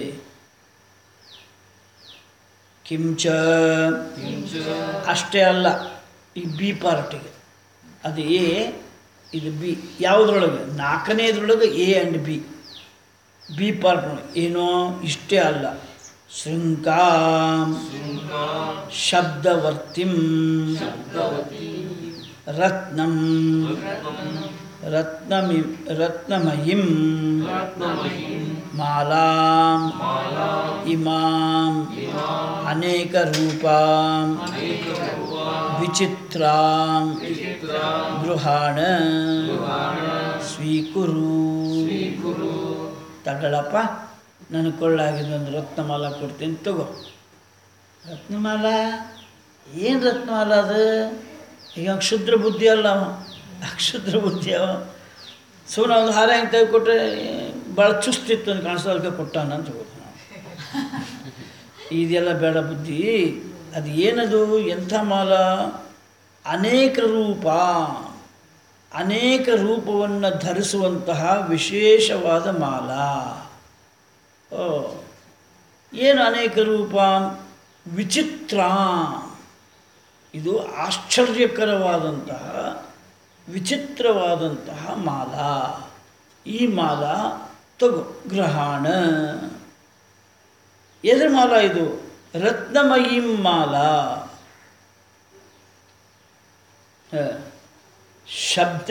ಕಿಂಚ ಅಷ್ಟೇ ಅಲ್ಲ ಈ ಬಿ ಪಾರ್ಟಿಗೆ ಅದು ಎ ಇದು ಬಿ ಯಾವುದ್ರೊಳಗೆ ನಾಲ್ಕನೇದ್ರೊಳಗೆ A and B B part ಏನೋ ಇಷ್ಟೇ ಅಲ್ಲ ಶೃಂಗಾಂ ಶಬ್ದವರ್ತಿಂ ರತ್ನಂ ರತ್ನಮಿ ರತ್ನಮಯಿಂ ಮಾಲಾಂ ಇಮಾಂ ಅನೇಕ ರೂಪಾಂ ವಿಚಿತ್ರಾಂ ಗೃಹಾಣ ಸ್ವೀಕುರು ತಗಳಪ್ಪ ನನ್ನ ಕೊಳ್ಳಾಗಿದೆ ಒಂದು ರತ್ನಮಾಲ ಕೊಡ್ತೀನಿ ತಗೋ ರತ್ನಮಾಲ ಏನು ರತ್ನಮಾಲ ಅದು ಈಗ ಅವ್ನ್ ಕ್ಷುದ್ರ ಬುದ್ಧಿ ಅಲ್ಲ ಅವ ಅಕ್ಷುದ್ರ ಬುದ್ಧಿ ಅವ ಸುಮ್ಮನೆ ಒಂದು ಹಾರ ಹೆಂಗೆ ತೆಗೆದುಕೊಟ್ರೆ ಭಾಳ ಚುಸ್ತಿತ್ತು ಅಂತ ಕಾಣಿಸೋ ಅದಕ್ಕೆ ಕೊಟ್ಟಾನ ಅಂತ ಹೋಗೋದು ನಾವು ಇದೆಲ್ಲ ಬೇಡ ಬುದ್ಧಿ ಅದು ಏನದು ಎಂಥ ಮಾಲ ಅನೇಕ ರೂಪ ಅನೇಕ ರೂಪವನ್ನು ಧರಿಸುವಂತಹ ವಿಶೇಷವಾದ ಮಾಲ ಓ ಏನು ಅನೇಕ ರೂಪ ವಿಚಿತ್ರ ಇದು ಆಶ್ಚರ್ಯಕರವಾದಂತಹ ವಿಚಿತ್ರವಾದಂತಹ ಮಾಲ ಈ ಮಾಲ ತಗೋ ಗ್ರಹಣ ಎದ್ರ ಮಾಲ ಇದು ರತ್ನಮಯೀಂ ಮಾಲ ಹ. ಶಬ್ದ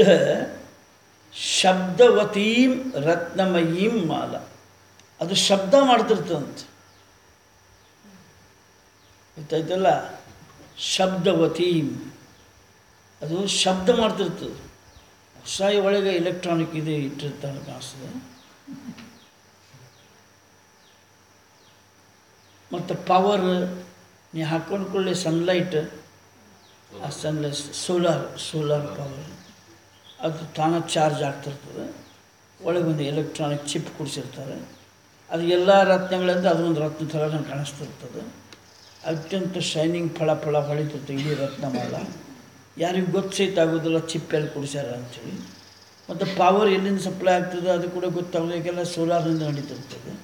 ಶಬ್ದವತೀಂ ರತ್ನಮಯೀಂ ಮಾಲ ಅದು ಶಬ್ದ ಮಾಡ್ತಿರ್ತಂತೆ ಗೊತ್ತಾಯ್ತಲ್ಲ ಶಬ್ದವತೀಂ ಅದು ಶಬ್ದ ಮಾಡ್ತಿರ್ತದೆ ಸಾಯಿ ಒಳಗೆ ಎಲೆಕ್ಟ್ರಾನಿಕ್ ಇದೆ ಇಟ್ಟಿರ್ತಾರೆ ಕಾಣಿಸ್ತದೆ ಮತ್ತು ಪವರ್ ನೀವು ಹಾಕೊಂಡ್ಕೊಳ್ಳಿ ಸನ್ಲೈಟ್ ಆ ಸನ್ಲೈಟ್ ಸೋಲಾರ್ ಸೋಲಾರ್ ಪವರ್ ಅದು ತಾನ ಚಾರ್ಜ್ ಆಗ್ತಿರ್ತದೆ ಒಳಗೆ ಒಂದು ಎಲೆಕ್ಟ್ರಾನಿಕ್ ಚಿಪ್ ಕೂಡಿಸಿರ್ತಾರೆ ಅದು ಎಲ್ಲ ರತ್ನಗಳಿಂದ ಅದೊಂದು ರತ್ನ ಥರ ನಂಗೆ ಕಾಣಿಸ್ತಿರ್ತದೆ ಅತ್ಯಂತ ಶೈನಿಂಗ್ ಫಳ ಫಳ ಹೊಳಿತಿರ್ತದೆ ಇಡೀ ರತ್ನಮಾಲ ಯಾರಿಗೂ ಗೊತ್ತು ಸಹಿತ ಆಗೋದಿಲ್ಲ ಚಿಪ್ ಎಲ್ಲಿ ಕುಡಿಸ್ಯಾರ ಅಂಥೇಳಿ ಮತ್ತು ಪವರ್ ಎಲ್ಲಿಂದ ಸಪ್ಲೈ ಆಗ್ತದೆ ಅದು ಕೂಡ ಗೊತ್ತಾಗಲಿಕ್ಕೆಲ್ಲ ಸೋಲಾರ್ನಿಂದ ನಡೀತಿರ್ತದೆ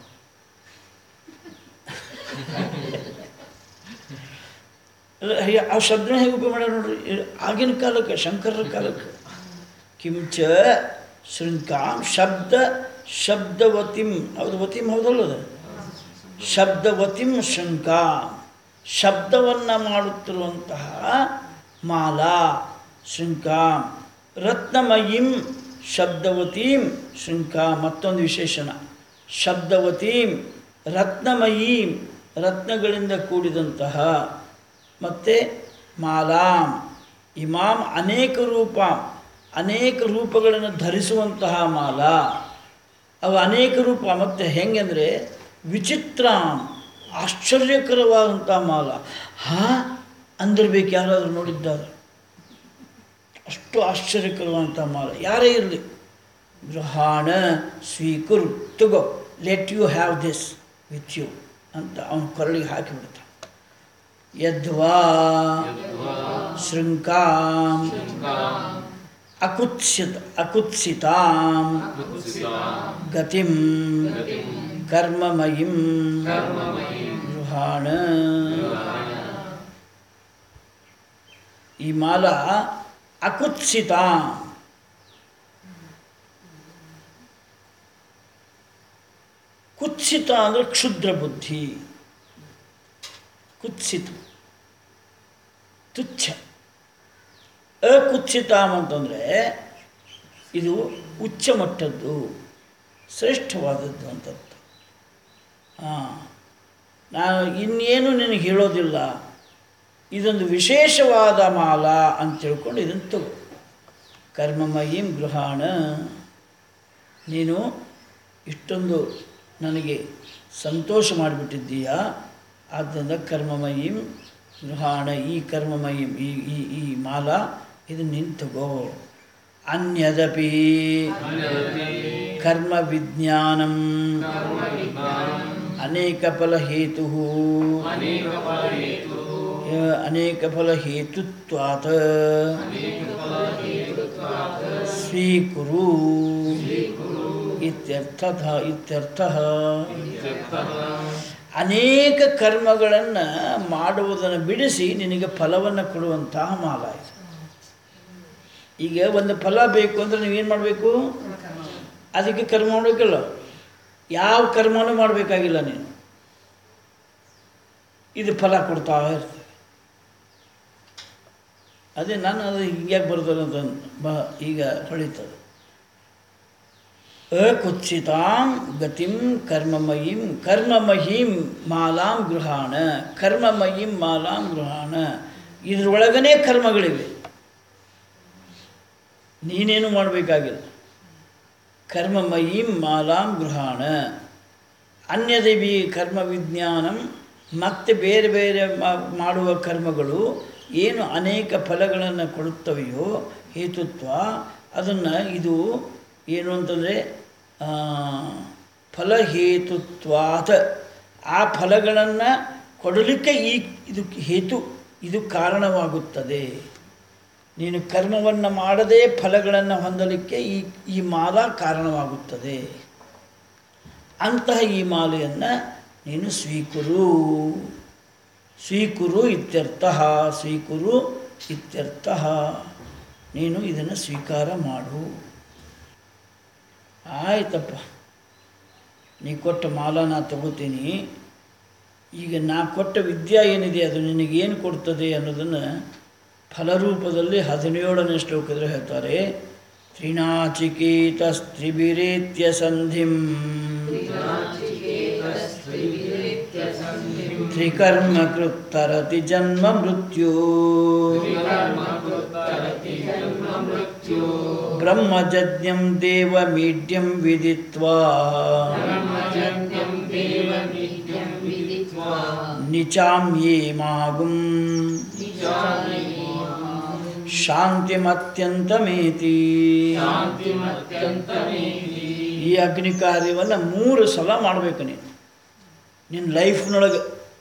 ಅಲ್ಲ, ಹೇ- ಆ ಶಬ್ದನ ಹೇಗೆ ಉಪಯೋಗ ಮಾಡ್ಯಾರ ನೋಡ್ರಿ ಇ- ಆಗಿನ ಕಾಲಕ್ಕೆ ಶಂಕರರ ಕಾಲಕ್ಕೆ ಕಿಂಚ ಶೃಂಕಾಂ ಶಬ್ದ ಶಬ್ದವತಿಂ ಹೌದು ವತಿಂ ಹೌದಲ್ಲ ಅದು ಶಬ್ದವತಿಂ ಶೃಂಕಾಂ ಶಬ್ದವನ್ನು ಮಾಡುತ್ತಿರುವಂತಹ ಮಾಲಾ ಶೃಂಕಾಂ ರತ್ನಮಯೀಂ ಶಬ್ದವತೀಂ ಶೃಂಕಾಂ ಮತ್ತೊಂದು ವಿಶೇಷಣ ಶಬ್ದವತೀಂ ರತ್ನಮಯೀಂ ರತ್ನಗಳಿಂದ ಕೂಡಿದಂತಹ ಮತ್ತು ಮಾಲಾಂ ಇಮಾಂ ಅನೇಕ ರೂಪ ಅನೇಕ ರೂಪಗಳನ್ನು ಧರಿಸುವಂತಹ ಮಾಲ ಅವು ಅನೇಕ ರೂಪ ಮತ್ತು ಹೆಂಗೆಂದರೆ ವಿಚಿತ್ರ ಆಶ್ಚರ್ಯಕರವಾದಂಥ ಮಾಲ ಹಾಂ ಅಂದಿರ್ಬೇಕು ಯಾರಾದರೂ ನೋಡಿದ್ದಾರೆ ಅಷ್ಟು ಆಶ್ಚರ್ಯಕರವಾದಂಥ ಮಾಲ ಯಾರೇ ಇರಲಿ ಗೃಹಾಣ ಸ್ವೀಕುರು ತಗೋ let you have this with you ಅಂತ ಅವನ ಕೊರಳಿಗೆ ಹಾಕಿಬಿಡ್ತಾನೆ ಯದ್ವಾ ಶೃಂಕಾಂ ಅಕುತ್ಸಿತ ಅಕುತ್ಸಿತಾಂ ಗತಿಂ ಕರ್ಮಮಯಿಂ ಗೃಹಾಣ ಈ ಮಾಲ ಅಕುತ್ಸಿತ ಕುತ್ಸಿತ ಅಂದರೆ ಕ್ಷುದ್ರ ಬುದ್ಧಿ ಕುತ್ಸಿತ ತುಚ್ಛ ಅಕುತ್ಸಿತಾಮ್ ಅಂತಂದರೆ ಇದು ಉಚ್ಚ ಮಟ್ಟದ್ದು ಶ್ರೇಷ್ಠವಾದದ್ದು ಅಂತ ಅರ್ಥ ಹಾಂ ನಾನು ಇನ್ನೇನು ನಿನಗೆ ಹೇಳೋದಿಲ್ಲ ಇದೊಂದು ವಿಶೇಷವಾದ ಮಾಲ ಅಂತ ತಿಳ್ಕೊಂಡು ಇದನ್ನು ತಗೋ ಕರ್ಮಮಯೀಂ ಗೃಹಾಣ ನೀನು ಇಷ್ಟೊಂದು ನನಗೆ ಸಂತೋಷ ಮಾಡಿಬಿಟ್ಟಿದ್ದೀಯಾ ಆದ್ದರಿಂದ ಕರ್ಮಮಯೀಂ ಗೃಹಾಣ ಈ ಕರ್ಮಮಯೀಂ ಈ ಈ ಈ ಮಾಲ ಇದು ನಿಂತುಗೋ ಅನ್ಯದಪಿ ಕರ್ಮ ವಿಜ್ಞಾನಂ ಅನೇಕ ಫಲಹೇತು ಅನೇಕ ಫಲಹೇತುತ್ವಾತ್ ಸ್ವೀಕುರು ಇತ್ಯರ್ಥಃ ಇತ್ಯರ್ಥಃ ಅನೇಕ ಕರ್ಮಗಳನ್ನು ಮಾಡುವುದನ್ನು ಬಿಡಿಸಿ ನಿನಗೆ ಫಲವನ್ನು ಕೊಡುವಂತಹ ಮಾಲ ಇದು ಈಗ ಒಂದು ಫಲ ಬೇಕು ಅಂದರೆ ನೀವೇನು ಮಾಡಬೇಕು ಅದಕ್ಕೆ ಕರ್ಮ ಮಾಡಬೇಕಲ್ಲ ಯಾವ ಕರ್ಮನೂ ಮಾಡಬೇಕಾಗಿಲ್ಲ ನೀನು ಇದು ಫಲ ಕೊಡ್ತಾ ಇರ್ತದೆ ಅದೇ ನಾನು ಅದು ಹಿಂಗ್ಯಾಕೆ ಬರ್ತಾರೆ ಅಂತ ಬ ಈಗ ಹೊಳಿತದೆ ಅಕುತ್ಸಿತಾಂ ಗತಿಂ ಕರ್ಮಮಯೀಂ ಕರ್ಮಮಹೀಂ ಮಾಲಾಂ ಗೃಹಾಣ ಕರ್ಮಮಯೀಂ ಮಾಲಾಂ ಗೃಹಾಣ ಇದ್ರೊಳಗನೇ ಕರ್ಮಗಳಿವೆ ನೀನೇನು ಮಾಡಬೇಕಾಗಿಲ್ಲ ಕರ್ಮಮಯೀಂ ಮಾಲಾಂ ಗೃಹಾಣ ಅನ್ಯದೇವಿ ಕರ್ಮ ವಿಜ್ಞಾನಂ ಮತ್ತೆ ಬೇರೆ ಬೇರೆ ಮಾ- ಮಾಡುವ ಕರ್ಮಗಳು ಏನು ಅನೇಕ ಫಲಗಳನ್ನು ಕೊಡುತ್ತವೆಯೋ ಹೇತುತ್ವ ಅದನ್ನು ಇದು ಏನು ಅಂತಂದರೆ ಫಲಹೇತುತ್ವಾತ್ ಆ ಫಲಗಳನ್ನು ಕೊಡಲಿಕ್ಕೆ ಈ ಇದು ಹೇತು ಇದು ಕಾರಣವಾಗುತ್ತದೆ ನೀನು ಕರ್ಮವನ್ನು ಮಾಡದೇ ಫಲಗಳನ್ನು ಹೊಂದಲಿಕ್ಕೆ ಈ ಈ ಮಾಲ ಕಾರಣವಾಗುತ್ತದೆ ಅಂತಹ ಈ ಮಾಲೆಯನ್ನು ನೀನು ಸ್ವೀಕುರು ಸ್ವೀಕುರು ಇತ್ಯರ್ಥ ಸ್ವೀಕುರು ಇತ್ಯರ್ಥ ನೀನು ಇದನ್ನು ಸ್ವೀಕಾರ ಮಾಡು ಆಯ್ತಪ್ಪ ನೀ ಕೊಟ್ಟ ಮಾಲ ನಾ ತಗೋತೀನಿ ಈಗ ನಾ ಕೊಟ್ಟ ವಿದ್ಯಾ ಏನಿದೆ ಅದು ನಿನಗೇನು ಕೊಡ್ತದೆ ಅನ್ನೋದನ್ನು ಫಲರೂಪದಲ್ಲಿ ಹದಿನೇಳನೇ ಶ್ಲೋಕದಲ್ಲಿ ಹೇಳ್ತಾರೆ ತ್ರಿನಾಚಿಕೇತ ಸ್ತ್ರಿಭಿರೇತ್ಯ ಸಂಧಿಂ ತ್ರಿಕರ್ಮ ಕೃತ್ತರತಿ ಜನ್ಮ ಮೃತ್ಯು ಬ್ರಹ್ಮಜಜ್ಞಂ ದೇವಮೀಡ್ಯಂ ವಿದಿತ್ವಾ ನಿಚಾಮ್ಯೇ ಮಾಗುಂ ಶಾಂತಿಮತ್ಯಂತಮೇತಿ ಈ ಅಗ್ನಿ ಕಾರ್ಯವನ್ನು ಮೂರು ಸಲ ಮಾಡಬೇಕು ನೀನು ನಿನ್ನ ಲೈಫ್ನೊಳಗೆ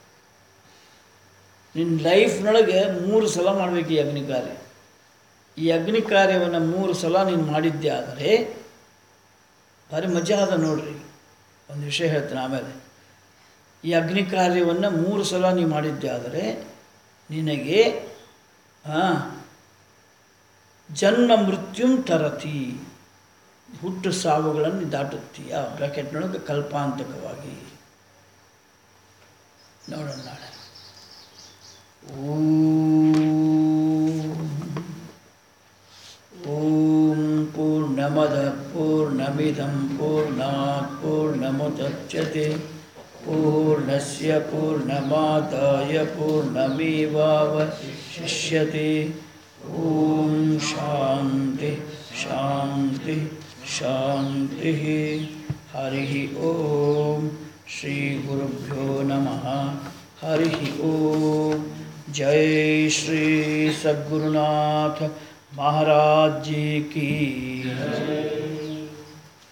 ನಿನ್ನ ಲೈಫ್ನೊಳಗೆ ಮೂರು ಸಲ ಮಾಡಬೇಕು ಈ ಅಗ್ನಿ ಕಾರ್ಯ ಈ ಅಗ್ನಿ ಕಾರ್ಯವನ್ನು ಮೂರು ಸಲ ನೀನು ಮಾಡಿದ್ದೆ ಆದರೆ ಭಾರಿ ಮಜಾ ಅದ ನೋಡ್ರಿ ಒಂದು ವಿಷಯ ಹೇಳ್ತೀನಿ ಆಮೇಲೆ ಈ ಅಗ್ನಿ ಕಾರ್ಯವನ್ನು ಮೂರು ಸಲ ನೀವು ಮಾಡಿದ್ದೆ ಆದರೆ ನಿನಗೆ ಹಾಂ ಜನ್ಮ ಮೃತ್ಯುಂ ತರತಿ ಹುಟ್ಟು ಸಾವುಗಳನ್ನು ದಾಟುತ್ತೀಯ ಬ್ರಾಕೆಟ್ನೊಳಗೆ ಕಲ್ಪಾಂತಕವಾಗಿ ನೋಡೋಣ ನಾಳೆ ಓಂ ಓಂ ಪೂರ್ಣಮದ ಪೂರ್ಣಮಿದಂ ಪೂರ್ಣಾತ್ ಪೂರ್ಣಮುದಚ್ಯತೆ ಪೂರ್ಣಸ್ಯ ಪೂರ್ಣಮಾದಾಯ ಪೂರ್ಣಮೇವಾವಶಿಷ್ಯತೆ ಓಂ ಶಾಂತಿ ಶಾಂತಿ ಶಾಂತಿ ಹರಿ ಓಂ ಶ್ರೀ ಗುರುಭ್ಯೋ ನಮಃ ಹರಿ ಓಂ जय श्री सद्गुरुनाथ महाराज जी की